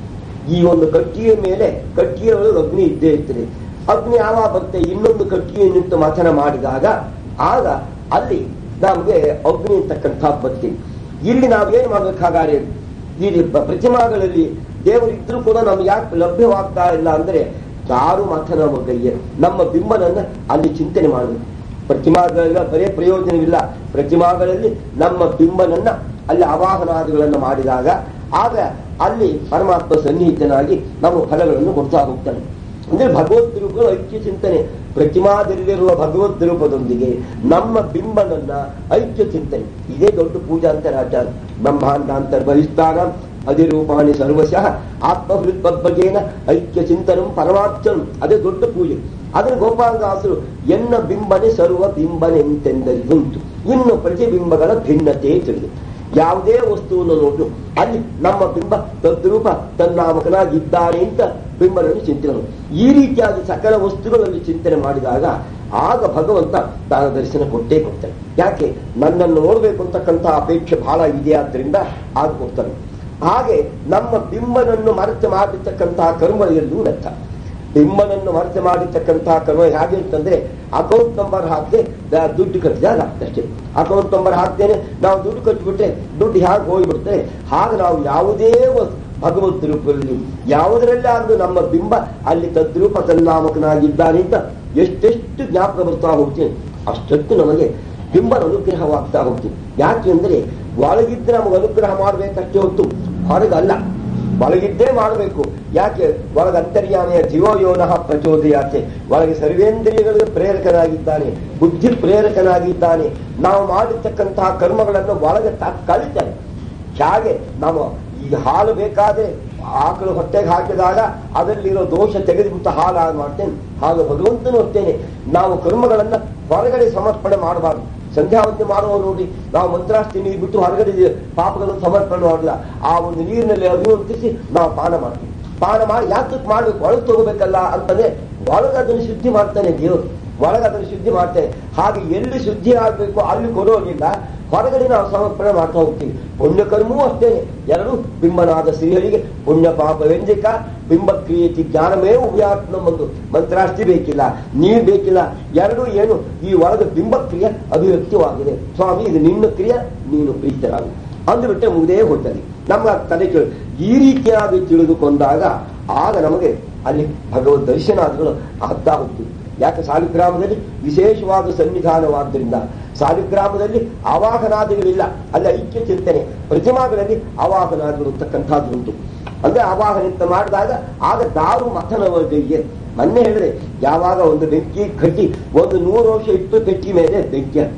ಈ ಒಂದು ಕಟ್ಟಿಗೆಯ ಮೇಲೆ ಕಟ್ಟಿಗೆ ಒಳಗೆ ಅಗ್ನಿ ಇದ್ದೇ ಇರ್ತದೆ ಅಗ್ನಿ ಯಾವಾಗ ಬರುತ್ತೆ ಇನ್ನೊಂದು ಕಟ್ಟಿಗೆಯನ್ನಿಟ್ಟು ಮಥನ ಮಾಡಿದಾಗ ಆಗ ಅಲ್ಲಿ ನಮಗೆ ಅಗ್ನಿ ಅಂತಕ್ಕಂಥ ಬರ್ತೀವಿ ಇಲ್ಲಿ ನಾವೇನು ಮಾಡ್ಬೇಕು ಹಾಗಾದ್ರೆ ಈ ಪ- ಪ್ರತಿಮಾಗಳಲ್ಲಿ ದೇವರಿದ್ರೂ ಕೂಡ ನಮ್ಗೆ ಯಾಕೆ ಲಭ್ಯವಾಗ್ತಾ ಇಲ್ಲ ಅಂದ್ರೆ ದಾರು ಮಥನ ಕೈಯೇ ನಮ್ಮ ಬಿಂಬನನ್ನ ಅಲ್ಲಿ ಚಿಂತನೆ ಮಾಡಬೇಕು ಪ್ರತಿಮಾಗಳೆಲ್ಲ ಬರೇ ಪ್ರಯೋಜನವಿಲ್ಲ ಪ್ರತಿಮಾಗಳಲ್ಲಿ ನಮ್ಮ ಬಿಂಬನನ್ನ ಅಲ್ಲಿ ಆವಾಹನಾದಿಗಳನ್ನು ಮಾಡಿದಾಗ ಆಗ ಅಲ್ಲಿ ಪರಮಾತ್ಮ ಸನ್ನಿಹಿತನಾಗಿ ನಮ್ಮ ಫಲಗಳನ್ನು ಕೊಡ್ತಾ ಹೋಗ್ತಾನೆ ಅಂದ್ರೆ ಭಗವದ್ ರೂಪಗಳು ಐಕ್ಯ ಚಿಂತನೆ ಪ್ರತಿಮಾದಲ್ಲಿರುವ ಭಗವದ್ ರೂಪದೊಂದಿಗೆ ನಮ್ಮ ಬಿಂಬನನ್ನ ಐಕ್ಯ ಚಿಂತನೆ ಇದೇ ದೊಡ್ಡ ಪೂಜಾ ಅಂತ ರಾಜ ಬ್ರಹ್ಮಾಂಡಾಂತರ ಬಹಿಷ್ಠಾನ ಅಧಿರೂಪಾಣಿ ಸರ್ವಶಃ ಆತ್ಮಹೃತ್ಪದ್ಭಗೇನ ಐಕ್ಯ ಚಿಂತನಂ ಪರಮಾರ್ಥಂ ಅದೇ ದೊಡ್ಡ ಪೂಜೆ ಅದನ್ನು ಗೋಪಾಲದಾಸರು ಎನ್ನ ಬಿಂಬನೆ ಸರ್ವ ಬಿಂಬನೆಂತೆಂದರಿಗುಂಟು ಇನ್ನು ಪ್ರತಿಬಿಂಬಗಳ ಭಿನ್ನತೆ ತಿಳಿದು ಯಾವುದೇ ವಸ್ತುವನ್ನು ನೋಡು ಅಲ್ಲಿ ನಮ್ಮ ಬಿಂಬ ತದ್ರೂಪ ತನ್ನಾಮಕನಾಗಿದ್ದಾನೆ ಅಂತ ಬಿಂಬನನ್ನು ಚಿಂತನೆ ಮಾಡು. ಈ ರೀತಿಯಾಗಿ ಸಕಲ ವಸ್ತುಗಳಲ್ಲಿ ಚಿಂತನೆ ಮಾಡಿದಾಗ ಆಗ ಭಗವಂತ ತಾನ ದರ್ಶನ ಕೊಟ್ಟೇ ಕೊಡ್ತಾನೆ ಯಾಕೆ ನನ್ನನ್ನು ನೋಡಬೇಕು ಅಂತಕ್ಕಂಥ ಅಪೇಕ್ಷೆ ಬಹಳ ಇದೆ ಆದ್ರಿಂದ ಆಗ ಕೊಡ್ತಾನೆ ಹಾಗೆ ನಮ್ಮ ಬಿಂಬನನ್ನು ಮರೆತು ಮಾಡಿರ್ತಕ್ಕಂತಹ ಕರ್ಮ ಎಲ್ಲೂ ಲೆಕ್ಕ ಬಿಂಬನನ್ನು ಮರೆತು ಮಾಡಿರ್ತಕ್ಕಂತಹ ಕರ್ಮ ಹೇಗೆ ಅಂತಂದ್ರೆ ಅಕೌಂಟ್ ನಂಬರ್ ಹಾಕದೆ ದುಡ್ಡು ಕಟ್ಟಿದಾಗ ಅಷ್ಟೇ ಅಕೌಂಟ್ ನಂಬರ್ ಹಾಕ್ತೇನೆ ನಾವು ದುಡ್ಡು ಕಟ್ಟಿಬಿಟ್ರೆ ದುಡ್ಡು ಹೇಗೆ ಹೋಗಿಬಿಡ್ತೇನೆ ಹಾಗೆ ನಾವು ಯಾವುದೇ ವಸ್ತು ಭಗವದ್ ರೂಪದಲ್ಲಿ ಯಾವುದರಲ್ಲೇ ಆದ್ರೂ ನಮ್ಮ ಬಿಂಬ ಅಲ್ಲಿ ತದ್ರೂಪ ತನ್ನಾಮಕನಾಗಿದ್ದಾನೆ ಅಂತ ಎಷ್ಟೆಷ್ಟು ಜ್ಞಾಪಕ ಬರ್ತಾ ಹೋಗ್ತೀನಿ ಅಷ್ಟೊತ್ತು ನಮಗೆ ಬಿಂಬನ ಅನುಗ್ರಹವಾಗ್ತಾ ಹೋಗ್ತೀನಿ ಯಾಕೆ ಅಂದ್ರೆ ಒಳಗಿದ್ರೆ ನಮಗೆ ಅನುಗ್ರಹ ಮಾಡಬೇಕಷ್ಟೇ ಹೊತ್ತು ಹೊರಗಲ್ಲ ಒಳಗಿದ್ದೇ ಮಾಡಬೇಕು ಯಾಕೆ ಒಳಗ ಅಂತರ್ಯಾಮಿಯ ಜೀವಯೋನಃ ಪ್ರಚೋದಯಾತೆ ಒಳಗೆ ಸರ್ವೇಂದ್ರಿಯಗಳಿಗೆ ಪ್ರೇರಕನಾಗಿದ್ದಾನೆ ಬುದ್ಧಿ ಪ್ರೇರಕನಾಗಿದ್ದಾನೆ ನಾವು ಮಾಡಿರ್ತಕ್ಕಂತಹ ಕರ್ಮಗಳನ್ನು ಒಳಗೆ ತ ಕಳಿತಾನೆ ಹೇಗೆ ನಾವು ಈಗ ಹಾಲು ಬೇಕಾದ್ರೆ ಆಕಳು ಹೊಟ್ಟೆಗೆ ಹಾಕಿದಾಗ ಅದರಲ್ಲಿರೋ ದೋಷ ತೆಗೆದುಬಿಟ್ಟು ಹಾಲು ಹಾಳು ಮಾಡ್ತೇನೆ ಹಾಗೆ ಭಗವಂತನು ಹೊರ್ತೇನೆ ನಾವು ಕರ್ಮಗಳನ್ನ ಹೊರಗಡೆ ಸಮರ್ಪಣೆ ಮಾಡಬಾರ್ದು ಸಂಧ್ಯಾವಂತಿ ಮಾಡುವ ನೋಡಿ ನಾವು ಮಂತ್ರಾಸ್ತಿ ನೀರು ಬಿಟ್ಟು ಹೊರಗಡೆ ಪಾಪಗಳನ್ನು ಸಮರ್ಪಣೆ ಮಾಡಲ್ಲ ಆ ಒಂದು ನೀರಿನಲ್ಲಿ ಅಭಿವಂತಿಸಿ ನಾವು ಪಾನ ಮಾಡ್ತೀವಿ ಪಾನ ಮಾಡಿ ಯಾತಕ್ಕೆ ಮಾಡ್ಬೇಕು ಒಳಗೆ ತಗೋಬೇಕಲ್ಲ ಅಂತಂದ್ರೆ ಒಳಗೆ ಅದನ್ನು ಶುದ್ಧಿ ಮಾಡ್ತಾನೆ ದೇವರು ಒಳಗೆ ಅದನ್ನು ಶುದ್ಧಿ ಮಾಡ್ತೇನೆ ಹಾಗೆ ಎಲ್ಲಿ ಶುದ್ಧಿ ಆಗಬೇಕು ಅಲ್ಲಿ ಕೊಡೋದಿಲ್ಲ ಹೊರಗಡೆ ನಾವು ಸಮರ್ಪಣೆ ಮಾಡ್ತಾ ಹೋಗ್ತೀವಿ ಪುಣ್ಯಕರ್ಮವೂ ಅಷ್ಟೇ ಎರಡು ಬಿಂಬನಾದ ಶ್ರೀಹರಿಗೆ ಪುಣ್ಯ ಪಾಪ ವ್ಯಂಜಕ ಬಿಂಬ ಕ್ರಿಯತಿ ಜ್ಞಾನಮೇ ಉಭಯಾತ್ಮ ಒಂದು ಮಂತ್ರಾಸ್ತಿ ಬೇಕಿಲ್ಲ ನೀರು ಬೇಕಿಲ್ಲ ಎರಡು ಏನು ಈ ಒಳಗೆ ಬಿಂಬಕ್ರಿಯೆ ಅಭಿವ್ಯಕ್ತವಾಗಿದೆ ಸ್ವಾಮಿ ಇದು ನಿನ್ನ ಕ್ರಿಯೆ ನೀನು ಪ್ರೀತರಾಗು ಅಂದುಬಿಟ್ಟೆ ಮುಗ್ದೇ ಹೋಗ್ತದೆ ನಮ್ಮ ತಲೆ ಕೇಳಿ ಈ ರೀತಿಯಾಗಿ ತಿಳಿದುಕೊಂಡಾಗ ಆಗ ನಮಗೆ ಅಲ್ಲಿ ಭಗವದ್ ದರ್ಶನಾದಿಗಳು ಆಗ್ತಾ ಹೋಗ್ತದೆ ಯಾಕೆ ಸಾಲಿಗ್ರಾಮದಲ್ಲಿ ವಿಶೇಷವಾದ ಸನ್ನಿಧಾನವಾದ್ದರಿಂದ ಸಾಲಿಗ್ರಾಮದಲ್ಲಿ ಆವಾಹನಾದಿಗಳಿಲ್ಲ ಅಲ್ಲಿ ಐಕ್ಯ ಚಿಂತನೆ ಪ್ರತಿಮಾಗಳಲ್ಲಿ ಆವಾಹನಾದಿಗಳು ಅಂತಕ್ಕಂಥದ್ದು ಉಂಟು ಅಂದ್ರೆ ಆವಾಹನ ಅಂತ ಮಾಡಿದಾಗ ಆಗ ದಾರು ಮಥನವರಿಗೆ ಮೊನ್ನೆ ಹೇಳಿದ್ರೆ ಯಾವಾಗ ಒಂದು ಬೆಂಕಿ ಕಟ್ಟಿ ಒಂದು ನೂರು ವರ್ಷ ಇಟ್ಟು ಬೆಂಕಿ ಮೇಲೆ ಬೆಂಕಿ ಹತ್ತಾರ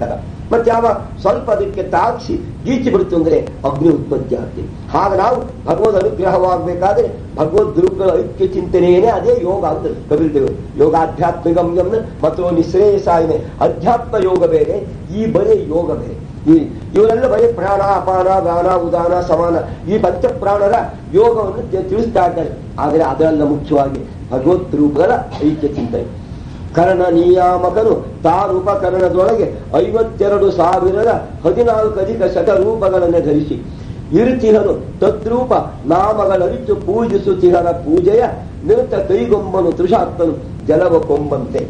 ಮತ್ತೆ ಯಾವ ಸ್ವಲ್ಪ ಅದಕ್ಕೆ ತಾಗಿಸಿ ಗೀಚಿ ಬಿಡ್ತು ಅಂದ್ರೆ ಅಗ್ನಿ ಉತ್ಪತ್ತಿ ಆಗ್ತದೆ ಹಾಗೆ ನಾವು ಭಗವದ್ ಅನುಗ್ರಹವಾಗಬೇಕಾದ್ರೆ ಭಗವದ್ ರೂಪಗಳ ಐಕ್ಯ ಚಿಂತನೆಯೇ ಅದೇ ಯೋಗ ಅಂತ ಕಬೀರ್ದೇವರು ಯೋಗಾಧ್ಯಾತ್ಮ ಗಮ್ಯಂನ ಮತ್ತು ನಿಶ್ರೇಯಸಾಯನೆ ಅಧ್ಯಾತ್ಮ ಯೋಗ ಬೇರೆ ಈ ಬರೀ ಯೋಗ ಬೇರೆ ಈ ಇವರೆಲ್ಲ ಬರೀ ಪ್ರಾಣ ಅಪಾನ ದಾನ ಉದಾನ ಸಮಾನ ಈ ಪಂಚ ಪ್ರಾಣರ ಯೋಗವನ್ನು ತಿ- ತಿಳಿಸ್ತಾ ಇದ್ದಾರೆ ಆದರೆ ಅದರೆಲ್ಲ ಮುಖ್ಯವಾಗಿ ಭಗವತ್ ರೂಪಗಳ ಐಕ್ಯ ಚಿಂತನೆ ಕರ್ಣ ನಿಯಾಮಕನು ತಾನುಪಕರಣದೊಳಗೆ ಐವತ್ತೆರಡು ಸಾವಿರದ ಹದಿನಾಲ್ಕು ಅಧಿಕ ಶತರೂಪಗಳನ್ನು ಧರಿಸಿ ಇರುತಿಹನು ತದ್ರೂಪ ನಾಮಗಳರಿತು ಪೂಜಿಸುತ್ತಿಹರ ಪೂಜೆಯ ನಿರುತ ಕೈಗೊಂಬನು ತೃಷಾತ್ಮನು ಜಲವ ಕೊಂಬಂತೆ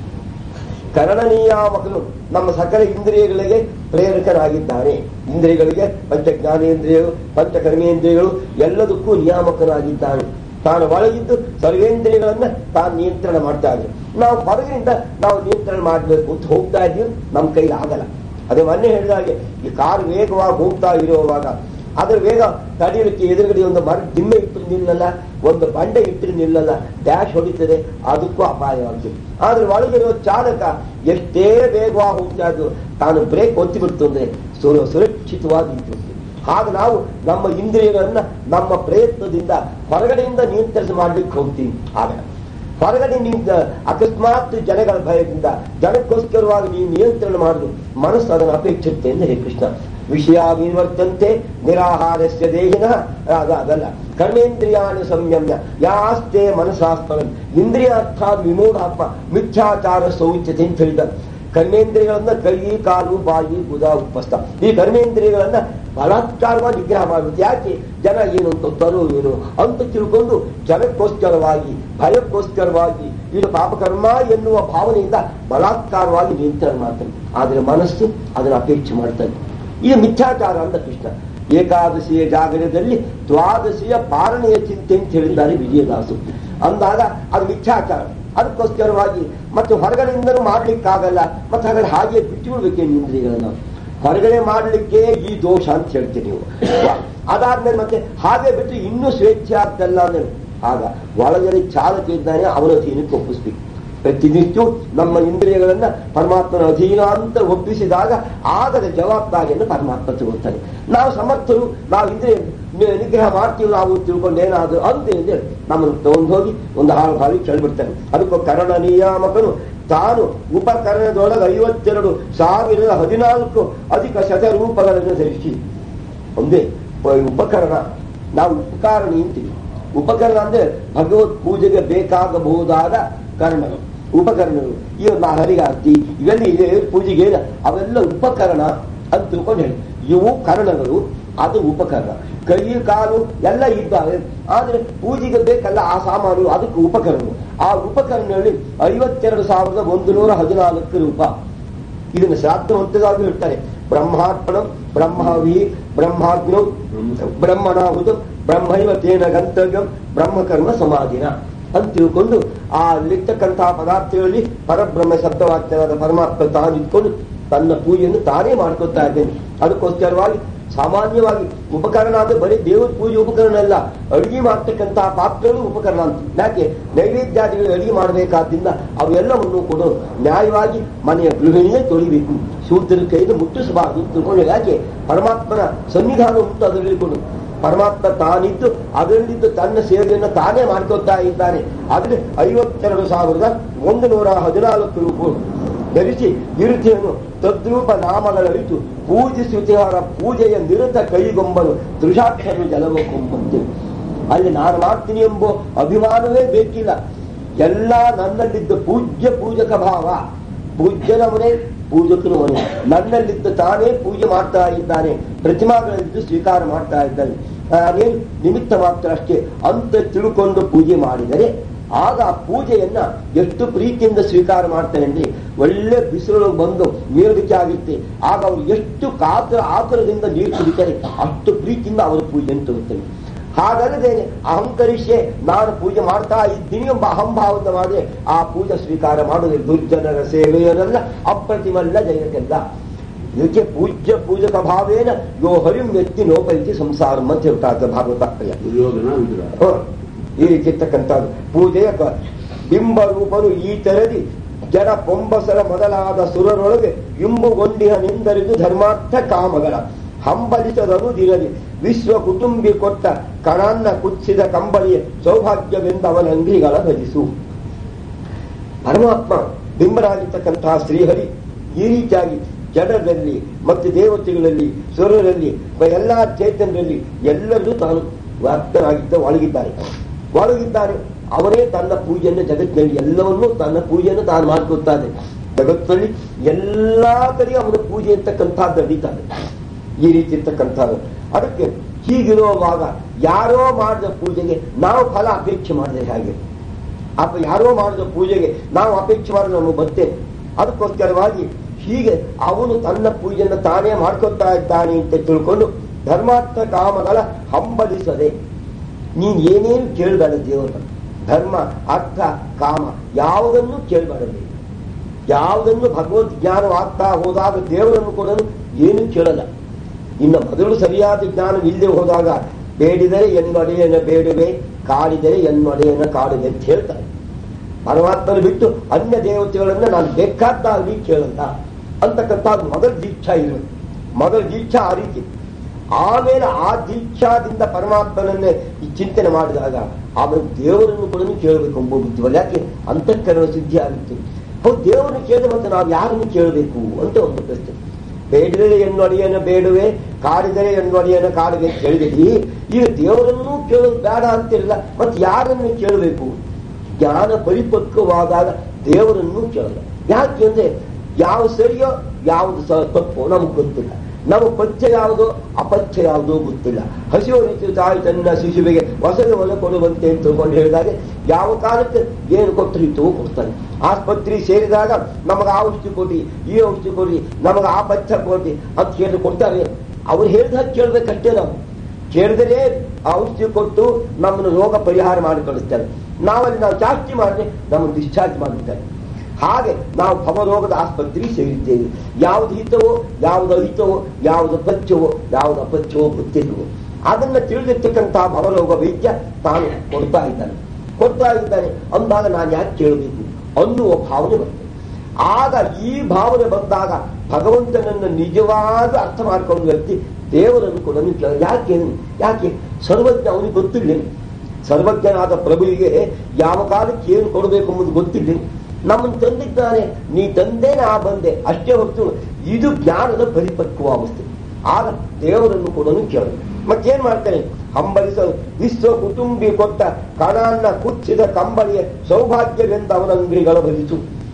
ಕರಣನೀಯಾಮಕನು ನಮ್ಮ ಸಕಲ ಇಂದ್ರಿಯಗಳಿಗೆ ಪ್ರೇರಕನಾಗಿದ್ದಾನೆ ಇಂದ್ರಿಯಗಳಿಗೆ ಪಂಚ ಜ್ಞಾನೇಂದ್ರಿಯಗಳು ಪಂಚ ಕರ್ಮೇಂದ್ರಿಯಗಳು ಎಲ್ಲದಕ್ಕೂ ನಿಯಾಮಕನಾಗಿದ್ದಾನೆ ತಾನು ಒಳಗಿದ್ದು ಸರ್ವೇಂದ್ರಿಯಗಳನ್ನ ತಾನು ನಿಯಂತ್ರಣ ಮಾಡ್ತಾ ಇದ್ದೀವಿ ನಾವು ಹೊರಗಿನಿಂದ ನಾವು ನಿಯಂತ್ರಣ ಮಾಡಬೇಕು ಅಂತ ಹೋಗ್ತಾ ಇದ್ದೀವಿ ನಮ್ಮ ಕೈಲಿ ಆಗಲ್ಲ ಅದೇ ಮೊನ್ನೆ ಹೇಳಿದ ಹಾಗೆ ಈ ಕಾರು ವೇಗವಾಗಿ ಹೋಗ್ತಾ ಇರುವಾಗ ಅದರ ವೇಗ ತಡೆಯಲಿಕ್ಕೆ ಎದುರುಗಡೆ ಒಂದು ಮರ ದಿಮ್ಮೆ ಇಟ್ಟು ನಿಲ್ಲಲ್ಲ ಒಂದು ಬಂಡೆ ಇಟ್ಟು ನಿಲ್ಲಲ್ಲ ಡ್ಯಾಶ್ ಹೊಡಿತದೆ ಅದಕ್ಕೂ ಅಪಾಯವಾಗ್ತದೆ ಆದ್ರೆ ಒಳಗಿರುವ ಚಾಲಕ ಎಷ್ಟೇ ವೇಗವಾಗಿ ಹೋಗ್ತಾ ಇದ್ದು ತಾನು ಬ್ರೇಕ್ ಒತ್ತಿ ಬಿಡ್ತು ಅಂದ್ರೆ ಸುರ ಸುರಕ್ಷಿತವಾಗಿ ಇಟ್ಟಿರ್ತೀವಿ ಹಾಗೆ ನಾವು ನಮ್ಮ ಇಂದ್ರಿಯಗಳನ್ನ ನಮ್ಮ ಪ್ರಯತ್ನದಿಂದ ಹೊರಗಡೆಯಿಂದ ನಿಯಂತ್ರಣ ಮಾಡ್ಲಿಕ್ಕೆ ಹೋಗ್ತೀವಿ ಆಗ ಹೊರಗಡೆ ನಿಂತ ಅಕಸ್ಮಾತ್ ಜನಗಳ ಭಯದಿಂದ ಜನಕ್ಕೋಸ್ಕರವಾಗಿ ನೀವು ನಿಯಂತ್ರಣ ಮಾಡುದು ಮನಸ್ಸು ಅದನ್ನು ಅಪೇಕ್ಷಿಸುತ್ತೆ ಎಂದು ಹೇ ಕೃಷ್ಣ ವಿಷಯ ವಿವರ್ತಂತೆ ನಿರಾಹಾರಸ್ಯ ದೇಹಿನ ಅದು ಅದಲ್ಲ ಕರ್ಮೇಂದ್ರಿಯಾಣಿ ಸಂಯಮ್ಯ ಯಾಸ್ತೆ ಮನಸಾಸ್ತವ ಇಂದ್ರಿಯಾರ್ಥ ವಿಮೂಢಾತ್ಮ ಮಿಥ್ಯಾಚಾರ ಸೌಚ್ಯತೆ ಅಂತ ಹೇಳಿದ ಕರ್ಮೇಂದ್ರಿಯಗಳನ್ನ ಕೈ ಕಾಲು ಬಾಯಿ ಬುಧ ಉಪಸ್ಥ ಈ ಕರ್ಮೇಂದ್ರಿಯಗಳನ್ನ ಬಲಾತ್ಕಾರವಾಗಿ ನಿಗ್ರಹ ಮಾಡುತ್ತೆ ಯಾಕೆ ಜನ ಏನು ಅಂತ ತರೋ ಏನು ಅಂತ ತಿಳ್ಕೊಂಡು ಜನಕ್ಕೋಸ್ಕರವಾಗಿ ಭಯಕ್ಕೋಸ್ಕರವಾಗಿ ಇದು ಪಾಪಕರ್ಮ ಎನ್ನುವ ಭಾವನೆಯಿಂದ ಬಲಾತ್ಕಾರವಾಗಿ ನಿಯಂತ್ರಣ ಮಾಡ್ತಾನೆ ಆದರೆ ಮನಸ್ಸು ಅದನ್ನು ಅಪೇಕ್ಷೆ ಮಾಡ್ತಾನೆ ಇದು ಮಿಥ್ಯಾಚಾರ ಅಂತ ಕೃಷ್ಣ ಏಕಾದಶಿಯ ಜಾಗರದಲ್ಲಿ ದ್ವಾದಶಿಯ ಪಾಲನೆಯ ಚಿಂತೆ ಅಂತ ಹೇಳಿದ್ದಾರೆ ವಿಜಯದಾಸು ಅಂದಾಗ ಅದು ಮಿಥ್ಯಾಚಾರ ಅದಕ್ಕೋಸ್ಕರವಾಗಿ ಮತ್ತೆ ಹೊರಗಡೆಯಿಂದನೂ ಮಾಡ್ಲಿಕ್ಕಾಗಲ್ಲ ಮತ್ತೆ ಹಾಗಾದ್ರೆ ಹಾಗೆ ಬಿಟ್ಟುಬಿಡ್ಬೇಕೇನು ಇಂದ್ರಿಯಗಳನ್ನ ಹೊರಗಡೆ ಮಾಡಲಿಕ್ಕೆ ಈ ದೋಷ ಅಂತ ಹೇಳ್ತೀರಿ ನೀವು ಅದಾದ್ಮೇಲೆ ಮತ್ತೆ ಹಾಗೆ ಬಿಟ್ಟು ಇನ್ನೂ ಸ್ವೇಚ್ಛೆ ಆಗ್ತಲ್ಲ ಅಂದ್ರೆ ಆಗ ಒಳಗಡೆ ಚಾಲಕ ಇದ್ದಾನೆ ಅವನ ಅಧೀನಕ್ಕೆ ಒಪ್ಪಿಸ್ಬೇಕು ಪ್ರತಿನಿತ್ಯ ನಮ್ಮ ಇಂದ್ರಿಯಗಳನ್ನ ಪರಮಾತ್ಮನ ಅಧೀನ ಅಂತ ಒಪ್ಪಿಸಿದಾಗ ಆಗದ ಜವಾಬ್ದಾರಿಯನ್ನು ಪರಮಾತ್ಮ ತಗೊಳ್ತಾನೆ ನಾವು ಸಮರ್ಥರು ನಾವು ಇಂದ್ರಿಯ ನಿ- ನಿಗ್ರಹ ಮಾಡ್ತೀವಿ ನಾವು ತಿಳ್ಕೊಂಡು ಏನಾದ್ರು ಅಂತ ಹೇಳಿ ನಮ್ಮನ್ನು ತಗೊಂಡು ಹೋಗಿ ಒಂದು ಹಾಳು ಹಾಳಿ ಕೇಳ್ಬಿಡ್ತಾನೆ ಅದಕ್ಕೂ ಕರಣ ನಿಯಾಮಕನು ತಾನು ಉಪಕರಣದೊಳಗೆ ಐವತ್ತೆರಡು ಸಾವಿರದ ಹದಿನಾಲ್ಕು ಅಧಿಕ ಶತರೂಪಗಳನ್ನು ಧರಿಸಿ ಒಂದೇ ಪ- ಉಪಕರಣ ನಾವು ಉಪಕಾರಣಿ ಅಂತೀವಿ ಉಪಕರಣ ಅಂದ್ರೆ ಭಗವತ್ ಪೂಜೆಗೆ ಬೇಕಾಗಬಹುದಾದ ಕರ್ಣಗಳು ಉಪಕರಣಗಳು ಇವ ನಾ ಹರಿಗಾರ್ತಿ ಇವೆಲ್ಲ ಇದೆ ಪೂಜೆಗೆ ಇಲ್ಲ. ಅವೆಲ್ಲ ಉಪಕರಣ ಅಂತ ತಿಳ್ಕೊಂಡು ಹೇಳಿ ಇವು ಕರ್ಣಗಳು ಅದು ಉಪಕರಣ ಕೈ ಕಾಲು ಎಲ್ಲ ಇದ್ದಾವೆ ಆದ್ರೆ ಪೂಜೆಗೆ ಬೇಕಲ್ಲ ಆ ಸಾಮಾನು ಅದಕ್ಕೆ ಉಪಕರಣ ಆ ಉಪಕರಣಗಳಲ್ಲಿ ಐವತ್ತೆರಡು ಸಾವಿರದ ಒಂದು ನೂರ ಹದಿನಾಲ್ಕು ರೂಪಾಯಿ ಇದನ್ನು ಶ್ರಾದ್ದವಂತರಾಗಿ ಹೇಳ್ತಾರೆ ಬ್ರಹ್ಮಾರ್ಪಣಂ ಬ್ರಹ್ಮವಿ ಬ್ರಹ್ಮಾಗ್ನೌ ಬ್ರಹ್ಮಣಾಹುತ ಬ್ರಹ್ಮೈವ ತೇನ ಗಂತವ್ಯಂ ಬ್ರಹ್ಮಕರ್ಮ ಸಮಾಧಿನ ಅಂತ ತಿಳ್ಕೊಂಡು ಆ ಅಲ್ಲಿರ್ತಕ್ಕಂತಹ ಪದಾರ್ಥಗಳಲ್ಲಿ ಪರಬ್ರಹ್ಮ ಶಬ್ದವಾಕ್ಯವಾದ ಪರಮಾತ್ಮ ತಾನಿಟ್ಕೊಂಡು ತನ್ನ ಪೂಜೆಯನ್ನು ತಾನೇ ಮಾಡ್ಕೊತಾ ಇದ್ದೇನೆ ಅದಕ್ಕೋಸ್ಕರವಾಗಿ ಸಾಮಾನ್ಯವಾಗಿ ಉಪಕರಣ ಅಂದ್ರೆ ಬರೀ ದೇವರ ಪೂಜೆ ಉಪಕರಣ ಅಲ್ಲ ಅಡಿಗೆ ಮಾಡ್ತಕ್ಕಂತಹ ಪಾತ್ರೆಗಳು ಉಪಕರಣ ಅಂತ ಯಾಕೆ ನೈವೇದ್ಯಾದಿಗಳು ಅಡಿಗೆ ಮಾಡಬೇಕಾದ್ರಿಂದ ಅವೆಲ್ಲವನ್ನು ಕೂಡ ನ್ಯಾಯವಾಗಿ ಮನೆಯ ಗೃಹಿಣಿಯೇ ತೊಳಿಬೇಕು ಶೂದ್ರರ ಕೈಯಿಂದ ಮುಟ್ಟಿಸಬಾರದು ಅಂತ ತಿಳ್ಕೊಂಡು ಯಾಕೆ ಪರಮಾತ್ಮನ ಸನ್ನಿಧಾನ ಉಂಟು ಅದರಲ್ಲಿ ಕೂಡ ಪರಮಾತ್ಮ ತಾನಿದ್ದು ಅದರಲ್ಲಿದ್ದು ತನ್ನ ಸೇವೆಯನ್ನು ತಾನೇ ಮಾಡ್ಕೊತಾ ಇದ್ದಾನೆ ಆದ್ರೆ ಐವತ್ತೆರಡು ಸಾವಿರದ ಒಂದು ನೂರ ಹದಿನಾಲ್ಕು ರೂಪಾಯಿ ಧರಿಸಿ ಇರುತಿಯನ್ನು ತದ್ರೂಪ ನಾಮಗಳರಿತು ಪೂಜಿಸುತ್ತಿಹರ ಪೂಜೆಯ ನಿರತ ಕೈಗೊಂಬನು ತೃಷಾಕ್ಷರು ಜಲವಕೊಂಬಂತೆ ಅಲ್ಲಿ ನಾನು ಮಾಡ್ತೀನಿ ಎಂಬ ಅಭಿಮಾನವೇ ಬೇಕಿಲ್ಲ ಎಲ್ಲ ನನ್ನಲ್ಲಿದ್ದ ಪೂಜ್ಯ ಪೂಜಕ ಭಾವ ಪೂಜ್ಯನವನೇ ಪೂಜಕನು ಅವನೇ ನನ್ನಲ್ಲಿದ್ದ ತಾನೇ ಪೂಜೆ ಮಾಡ್ತಾ ಇದ್ದಾನೆ ಪ್ರತಿಮಾಗಳಲ್ಲಿದ್ದು ಸ್ವೀಕಾರ ಮಾಡ್ತಾ ಇದ್ದಾನೆ ನಾನೇನು ನಿಮಿತ್ತ ಮಾತ್ರ ಅಷ್ಟೇ ಅಂತ ತಿಳ್ಕೊಂಡು ಪೂಜೆ ಮಾಡಿದರೆ ಆಗ ಆ ಪೂಜೆಯನ್ನ ಎಷ್ಟು ಪ್ರೀತಿಯಿಂದ ಸ್ವೀಕಾರ ಮಾಡ್ತಾನೆ ಅಂದ್ರೆ ಒಳ್ಳೆ ಬಿಸಿಲು ಬಂದು ನೀರಡಿಕೆ ಆಗುತ್ತೆ ಆಗ ಅವರು ಎಷ್ಟು ಕಾತರ ಆತರದಿಂದ ನೀರು ಕುಡಿತಾರೆ ಅಷ್ಟು ಪ್ರೀತಿಯಿಂದ ಅವರ ಪೂಜೆಯನ್ನು ತರುತ್ತಾರೆ ಹಾಗಲ್ಲದೆ ಅಹಂಕರಿಸೆ ನಾನು ಪೂಜೆ ಮಾಡ್ತಾ ಇದ್ದೀನಿ ಎಂಬ ಅಹಂಭಾವದ ಮಾಡಿ ಆ ಪೂಜೆ ಸ್ವೀಕಾರ ಮಾಡುವುದು ದುರ್ಜನರ ಸೇವೆಯನ್ನೆಲ್ಲ ಅಪ್ರತಿಮಲ್ಲ ಜಯತೆಲ್ಲ ಇದಕ್ಕೆ ಪೂಜ್ಯ ಪೂಜಕ ಭಾವೇನ ಯೋ ಹರಿಂ ವ್ಯಕ್ತಿ ನೋಪೈತಿ ಸಂಸಾರ ಅಂತ ಹೇಳ್ತಾ ಭಾಗವತ ದುರ್ಯೋಧನ ವಿದುರ ಹ. ಈ ರೀತಿ ಇರ್ತಕ್ಕಂಥದ್ದು ಪೂಜೆಯ ಕ- ಬಿಂಬ ರೂಪನು ಈ ತರದಿ ಜಡ ಪೊಂಬಸರ ಮೊದಲಾದ ಸುರರೊಳಗೆ ಇಂಬುಗೊಂಡಿಹ ನಿಂದರಿದು ಧರ್ಮಾರ್ಥ ಕಾಮಗಳ ಹಂಬಲಿಸದನು ದಿರಲಿ ವಿಶ್ವ ಕುಟುಂಬಿ ಕೊಟ್ಟ ಕಣಾನ್ನ ಕುಚ್ಚಿದ ಕಂಬಳಿಯ ಸೌಭಾಗ್ಯವೆಂದು ಅವನ ಅಂಗಡಿಗಳ ಭಜಿಸು ಪರಮಾತ್ಮ ಬಿಂಬರಾಗಿರ್ತಕ್ಕಂತಹ ಶ್ರೀಹರಿ ಈ ರೀತಿಯಾಗಿ ಜಡರಲ್ಲಿ ಮತ್ತು ದೇವತೆಗಳಲ್ಲಿ ಸುರರಲ್ಲಿ ಎಲ್ಲಾ ಚೈತನ್ಯರಲ್ಲಿ ಎಲ್ಲರೂ ತಾನು ವ್ಯಾಪ್ತನಾಗಿದ್ದ ಒಳಗಿದ್ದಾರೆ ಒಳಗಿದ್ದಾರೆ ಅವರೇ ತನ್ನ ಪೂಜೆಯನ್ನು ಜಗತ್ತಿನಲ್ಲಿ ಎಲ್ಲವನ್ನೂ ತನ್ನ ಪೂಜೆಯನ್ನು ತಾನು ಮಾಡ್ಕೊತಾನೆ ಜಗತ್ತಿನಲ್ಲಿ ಎಲ್ಲಾ ಕಡೆ ಅವನ ಪೂಜೆ ಇರ್ತಕ್ಕಂಥದ್ದು ನಡೀತಾನೆ ಈ ರೀತಿ ಇರ್ತಕ್ಕಂಥದ್ದು ಅದಕ್ಕೆ ಹೀಗಿರುವಾಗ ಯಾರೋ ಮಾಡಿದ ಪೂಜೆಗೆ ನಾವು ಫಲ ಅಪೇಕ್ಷೆ ಮಾಡಿದ್ರೆ ಹೇಗೆ ಅಪ್ಪ ಯಾರೋ ಮಾಡಿದ ಪೂಜೆಗೆ ನಾವು ಅಪೇಕ್ಷೆ ಮಾಡಿದ್ರೆ ನಮಗೆ ಬರ್ತೇನೆ ಅದಕ್ಕೋಸ್ಕರವಾಗಿ ಹೀಗೆ ಅವನು ತನ್ನ ಪೂಜೆಯನ್ನು ತಾನೇ ಮಾಡ್ಕೊತಾ ಇದ್ದಾನೆ ಅಂತ ತಿಳ್ಕೊಂಡು ಧರ್ಮಾರ್ಥ ಕಾಮಗಳ ಹಂಬಲಿಸದೆ ನೀನ್ ಏನೇನು ಕೇಳಬೇಡ ದೇವರ ಧರ್ಮ ಅರ್ಥ ಕಾಮ ಯಾವುದನ್ನು ಕೇಳಬೇಡಲಿ ಯಾವುದನ್ನು ಭಗವದ್ ಜ್ಞಾನವಾಗ್ತಾ ಹೋದಾಗ ದೇವರನ್ನು ಕೂಡ ಏನು ಕೇಳಲ್ಲ ಇನ್ನು ಮೊದಲು ಸರಿಯಾದ ಜ್ಞಾನ ಇಲ್ಲದೆ ಹೋದಾಗ ಬೇಡಿದರೆ ಎನ್ನೊಡೆಯನ ಬೇಡುವೆ ಕಾಡಿದರೆ ಎನ್ನೊಡೆಯನ ಕಾಡುವೆ ಅಂತ ಹೇಳ್ತಾರೆ ಪರಮಾತ್ಮನ ಬಿಟ್ಟು ಅನ್ಯ ದೇವತೆಗಳನ್ನ ನಾನು ಬೇಕಾದ್ದಾಗಲಿ ಕೇಳಲ್ಲ ಅಂತಕ್ಕಂಥ ಮೊದಲ ದೀಕ್ಷಾ ಇರೋದು ಮೊದಲ ದೀಕ್ಷಾ ಆ ರೀತಿ ಆಮೇಲೆ ಆ ದೀಕ್ಷಾದಿಂದ ಪರಮಾತ್ಮನನ್ನೇ ಈ ಚಿಂತನೆ ಮಾಡಿದಾಗ ಆಮೇಲೆ ದೇವರನ್ನು ಕೂಡ ಕೇಳಬೇಕು ಎಂಬ ಬುದ್ಧಿವಲ್ಲ ಯಾಕೆ ಅಂತಃಕರಣ ಸಿದ್ಧಿ ಆಗುತ್ತೆ ಹೌದು ದೇವರನ್ನು ಕೇಳಿದ ಮತ್ತೆ ನಾವು ಯಾರನ್ನು ಕೇಳಬೇಕು ಅಂತ ಒಂದು ಪ್ರಶ್ನೆ ಬೇಡಿದರೆ ಎನ್ನೊಡೆಯನ ಬೇಡುವೆ ಕಾಡಿದರೆ ಎನ್ನೊಡೆಯನ ಕಾಡುವೆ ಅಂತ ಹೇಳಿದಿರಿ ಈಗ ದೇವರನ್ನೂ ಕೇಳೋದು ಬೇಡ ಅಂತಿರಲ್ಲ ಮತ್ತೆ ಯಾರನ್ನು ಕೇಳಬೇಕು ಜ್ಞಾನ ಪರಿಪಕ್ವವಾದಾಗ ದೇವರನ್ನು ಕೇಳಲ್ಲ ಯಾಕೆ ಅಂದ್ರೆ ಯಾವ ಸರಿಯೋ ಯಾವುದು ಸ ತಪ್ಪೋ ನಮಗೆ ಗೊತ್ತಿಲ್ಲ ನಮ್ಮ ಪಥ್ಯ ಯಾವುದೋ ಅಪಥ್ಯ ಯಾವುದೋ ಗೊತ್ತಿಲ್ಲ ಹಸಿವು ರೀತಿ ತಾಯಿ ತನ್ನ ಶಿಶುವಿಗೆ ಹೊಸದ ಹೊಲ ಕೊಡುವಂತೆ ಅಂತ ತಿಳ್ಕೊಂಡು ಹೇಳಿದಾಗ ಯಾವ ಕಾಲಕ್ಕೆ ಏನು ಕೊಟ್ಟರು ಇತ್ತು ಕೊಡ್ತಾನೆ ಆಸ್ಪತ್ರೆ ಸೇರಿದಾಗ ನಮಗೆ ಆ ಔಷಧಿ ಕೊಡಿ ಈ ಔಷಧಿ ಕೊಡಿ ನಮಗೆ ಆ ಪಥ್ಯ ಕೊಡಿ ಅಂತ ಹೇಳಿ ಕೊಡ್ತಾರೆ ಅವ್ರು ಹೇಳಿದಾಗ ಕೇಳ್ಬೇಕಷ್ಟೇ ನಾವು ಕೇಳಿದರೆ ಆ ಔಷಧಿ ಕೊಟ್ಟು ನಮ್ಮನ್ನು ರೋಗ ಪರಿಹಾರ ಮಾಡಿ ಕಳಿಸ್ತಾರೆ ನಾವಲ್ಲಿ ನಾವು ಜಾಸ್ತಿ ಮಾಡಿದ್ರೆ ನಮ್ಮನ್ನು ಡಿಸ್ಚಾರ್ಜ್ ಮಾಡಿರ್ತಾರೆ ಹಾಗೆ ನಾವು ಭವರೋಗದ ಆಸ್ಪತ್ರೆಗೆ ಸೇರಿದ್ದೇವೆ ಯಾವ್ದು ಹಿತವೋ ಯಾವ್ದು ಅಹಿತವೋ ಯಾವ್ದು ಪಥ್ಯವೋ ಯಾವ್ದು ಅಪಥ್ಯವೋ ಗೊತ್ತಿಲ್ವೋ ಅದನ್ನ ತಿಳಿದಿರ್ತಕ್ಕಂತಹ ಭವರೋಗ ವೈದ್ಯ ತಾನು ಕೊಡ್ತಾ ಇದ್ದಾನೆ ಕೊಡ್ತಾ ಇದ್ದಾನೆ ಅಂದಾಗ ನಾನು ಯಾಕೆ ಕೇಳಬೇಕು ಅನ್ನುವ ಭಾವನೆ ಬರ್ತದೆ ಆಗ ಈ ಭಾವನೆ ಬಂದಾಗ ಭಗವಂತನನ್ನು ನಿಜವಾದ ಅರ್ಥ ಮಾಡ್ಕೊಂಡು ವ್ಯಕ್ತಿ ದೇವರನ್ನು ಕೂಡ ಕೇಳ ಯಾಕೆ ಯಾಕೆ ಸರ್ವಜ್ಞ ಅವನಿಗೆ ಗೊತ್ತಿಲ್ಲ ಸರ್ವಜ್ಞನಾದ ಪ್ರಭುವಿಗೆ ಯಾವ ಕಾಲಕ್ಕೆ ಏನು ಕೊಡಬೇಕು ಎಂಬುದು ಗೊತ್ತಿಲ್ಲ ನಮ್ಮನ್ನು ತಂದಿದ್ದಾನೆ ನೀ ತಂದೆ ನಾ ಬಂದೆ ಅಷ್ಟೇ ಹೊರತು ಇದು ಜ್ಞಾನದ ಪರಿಪಕ್ವಾವಸ್ಥೆ ಆಗ ದೇವರನ್ನು ಕೂಡ ಕೇಳ ಮತ್ತೇನ್ ಮಾಡ್ತಾನೆ ಹಂಬಲಿಸ ವಿಶ್ವ ಕುಟುಂಬಿ ಕೊಟ್ಟ ಕಣಾನ್ನ ಕುಚ್ಚಿದ ಕಂಬಳಿಯ ಸೌಭಾಗ್ಯವೆಂದು ಅವನ ಅಂಗಡಿಗಳ ಭರಿಸು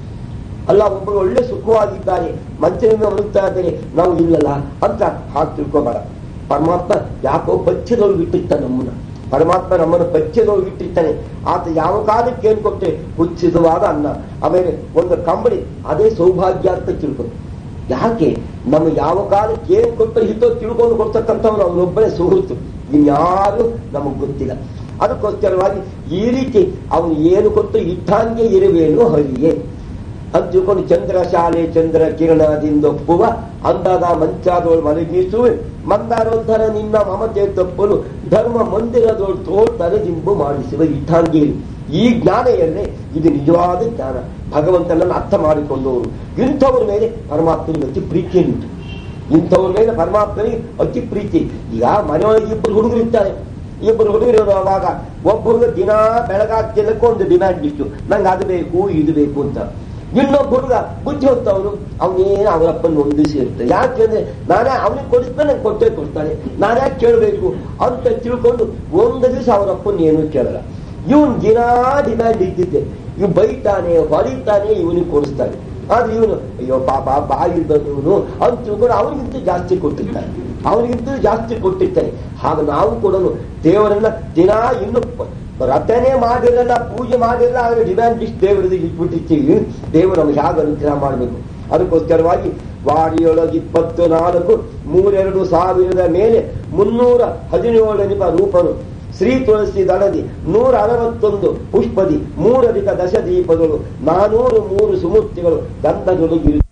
ಅಲ್ಲ ಒಬ್ಬರು ಒಳ್ಳೆ ಸುಖವಾಗಿದ್ದಾರೆ ಮಂಚದಿಂದ ಮರುತ್ತಾ ಇದ್ದಾರೆ ನಾವು ಇಲ್ಲಲ್ಲ ಅಂತ ಹಾಗೆ ತಿಳ್ಕೊಬೇಡ ಪರಮಾತ್ಮ ಯಾಕೋ ಪಥ್ಯದೊಳಗೆ ಇಟ್ಟಿರ್ತಾನೆ ನಮ್ಮನ್ನ ಪರಮಾತ್ಮ ನಮ್ಮನ್ನು ಪಥ್ಯದೊಳಗೆ ಇಟ್ಟಿರ್ತಾನೆ ಆತ ಯಾವ ಕಾಲಕ್ಕೆ ಏನ್ ಕೊಟ್ಟೆ ಕುಚ್ಚಿತವಾದ ಅನ್ನ ಆಮೇಲೆ ಒಂದು ಕಂಬಳಿ ಅದೇ ಸೌಭಾಗ್ಯ ಅಂತ ತಿಳ್ಕೊ ಯಾಕೆ ನಮ್ಮ ಯಾವ ಕಾಲಕ್ಕೆ ಏನ್ ಕೊಟ್ಟರೆ ಹಿತೋ ತಿಳ್ಕೊಂಡು ಕೊಡ್ತಕ್ಕಂಥವ್ರು ಅವನೊಬ್ಬನೇ ಸುಹೃತ್ತು ಇನ್ಯಾರು ನಮಗ್ ಗೊತ್ತಿಲ್ಲ ಅದಕ್ಕೋಸ್ಕರವಾಗಿ ಈ ರೀತಿ ಅವನು ಏನು ಕೊಟ್ಟು ಇಟ್ಟಾಂಗೆ ಇರುವೇನು ಹರಿಯೇ ಅಂತ ತಿಳ್ಕೊಂಡು ಚಂದ್ರ ಶಾಲೆ ಚಂದ್ರ ಕಿರಣದಿಂದೊಪ್ಪುವ ಅಂದಾದ ಮಂಚಾದವಳು ಮಲಗಿಸುವೆ ಮಂದಾರೋದ್ಧರ ನಿನ್ನ ಮಮತೆ ತಪ್ಪಲು ಧರ್ಮ ಮಂದಿರದೋಳು ತೋಳ್ತಾರೆ ದಿಂಬು ಮಾಡಿಸುವ ಇಟ್ಟಾಂಗಿ ಈ ಜ್ಞಾನ ಏನೇ ಇದು ನಿಜವಾದ ಜ್ಞಾನ ಭಗವಂತನನ್ನು ಅರ್ಥ ಮಾಡಿಕೊಂಡವರು ಇಂಥವ್ರ ಮೇಲೆ ಪರಮಾತ್ಮನಿಗೆ ಅತಿ ಪ್ರೀತಿಯನ್ನುಂಟು ಇಂಥವ್ರ ಮೇಲೆ ಪರಮಾತ್ಮನಿಗೆ ಅತಿ ಪ್ರೀತಿ ಈಗ ಮನೆಯೊಳಗೆ ಇಬ್ಬರು ಹುಡುಗರು ಇರ್ತಾರೆ ಇಬ್ಬರು ಹುಡುಗರು ಇರುವಾಗ ಒಬ್ಬ ಹುಡುಗ ದಿನ ಬೆಳಗಾಗ್ತಿಲ್ಲಕ್ಕೆ ಒಂದು ಡಿಮ್ಯಾಂಡ್ ಇತ್ತು ನಂಗೆ ಅದು ಬೇಕು ಇದು ಬೇಕು ಅಂತ ಇನ್ನೊಬ್ಬ ಹುಡುಗ ಬುದ್ಧಿ ಹೊತ್ತವನು ಅವನೇನು ಅವರಪ್ಪನ ಹೊಂದಿಸಿ ಇರ್ತಾರೆ ಯಾಕೆಂದ್ರೆ ನಾನೇ ಅವನಿಗೆ ಕೊಡಿಸ್ತಾನೆ ನಂಗೆ ಕೊಟ್ಟೇ ಕೊಡ್ತಾನೆ ನಾನೇ ಕೇಳಬೇಕು ಅಂತ ತಿಳ್ಕೊಂಡು ಒಂದು ದಿವಸ ಅವರಪ್ಪನ ಏನು ಕೇಳಲ್ಲ ಇವನ್ ದಿನ ಡಿಮ್ಯಾಂಡ್ ಇದ್ದಿದ್ದೆ ಇವ್ ಬೈತಾನೆ ಹೊಡಿತಾನೆ ಇವನಿಗೆ ಕೊಡಿಸ್ತಾನೆ ಆದ್ರೆ ಇವನು ಅಯ್ಯೋ ಪಾಪ ಬಾಗಿದ್ದನು ಇವನು ಅಂತ ತಿಳ್ಕೊಂಡು ಅವನಿಗಿಂತ ಜಾಸ್ತಿ ಕೊಟ್ಟಿರ್ತಾನೆ ಅವನಿಗಿಂತ ಜಾಸ್ತಿ ಕೊಟ್ಟಿರ್ತಾನೆ ಹಾಗೆ ನಾವು ಕೂಡ ದೇವರನ್ನ ದಿನ ಇನ್ನು ರಚನೆ ಮಾಡಿರಲ್ಲ ಪೂಜೆ ಮಾಡಿರಲ್ಲ ಆದ್ರೆ ಡಿಮ್ಯಾಂಡ್ ಇಷ್ಟು ದೇವರದ್ದು ಇಟ್ಬಿಟ್ಟಿರ್ತೀವಿ ದೇವರು ನಮ್ಗೆ ಹೇಗೆ ಅನುಗ್ರಹ ಮಾಡಬೇಕು ಅದಕ್ಕೋಸ್ಕರವಾಗಿ ವಾಡಿಯೊಳಗೆ ಇಪ್ಪತ್ತು ನಾಲ್ಕು ಮೂರೆರಡು ಸಾವಿರದ ಮೇಲೆ ಮುನ್ನೂರ ಹದಿನೇಳನಿಪ ರೂಪನು ಶ್ರೀ ತುಳಸಿ ದಳದಿ ನೂರ ಅರವತ್ತೊಂದು ಪುಷ್ಪದಿ ಮೂರಧಿಕ ದಶ ದೀಪಗಳು ನಾನೂರು ಮೂರು ಸುಮೂರ್ತಿಗಳು ಗಂಧದೊಳಗಿರು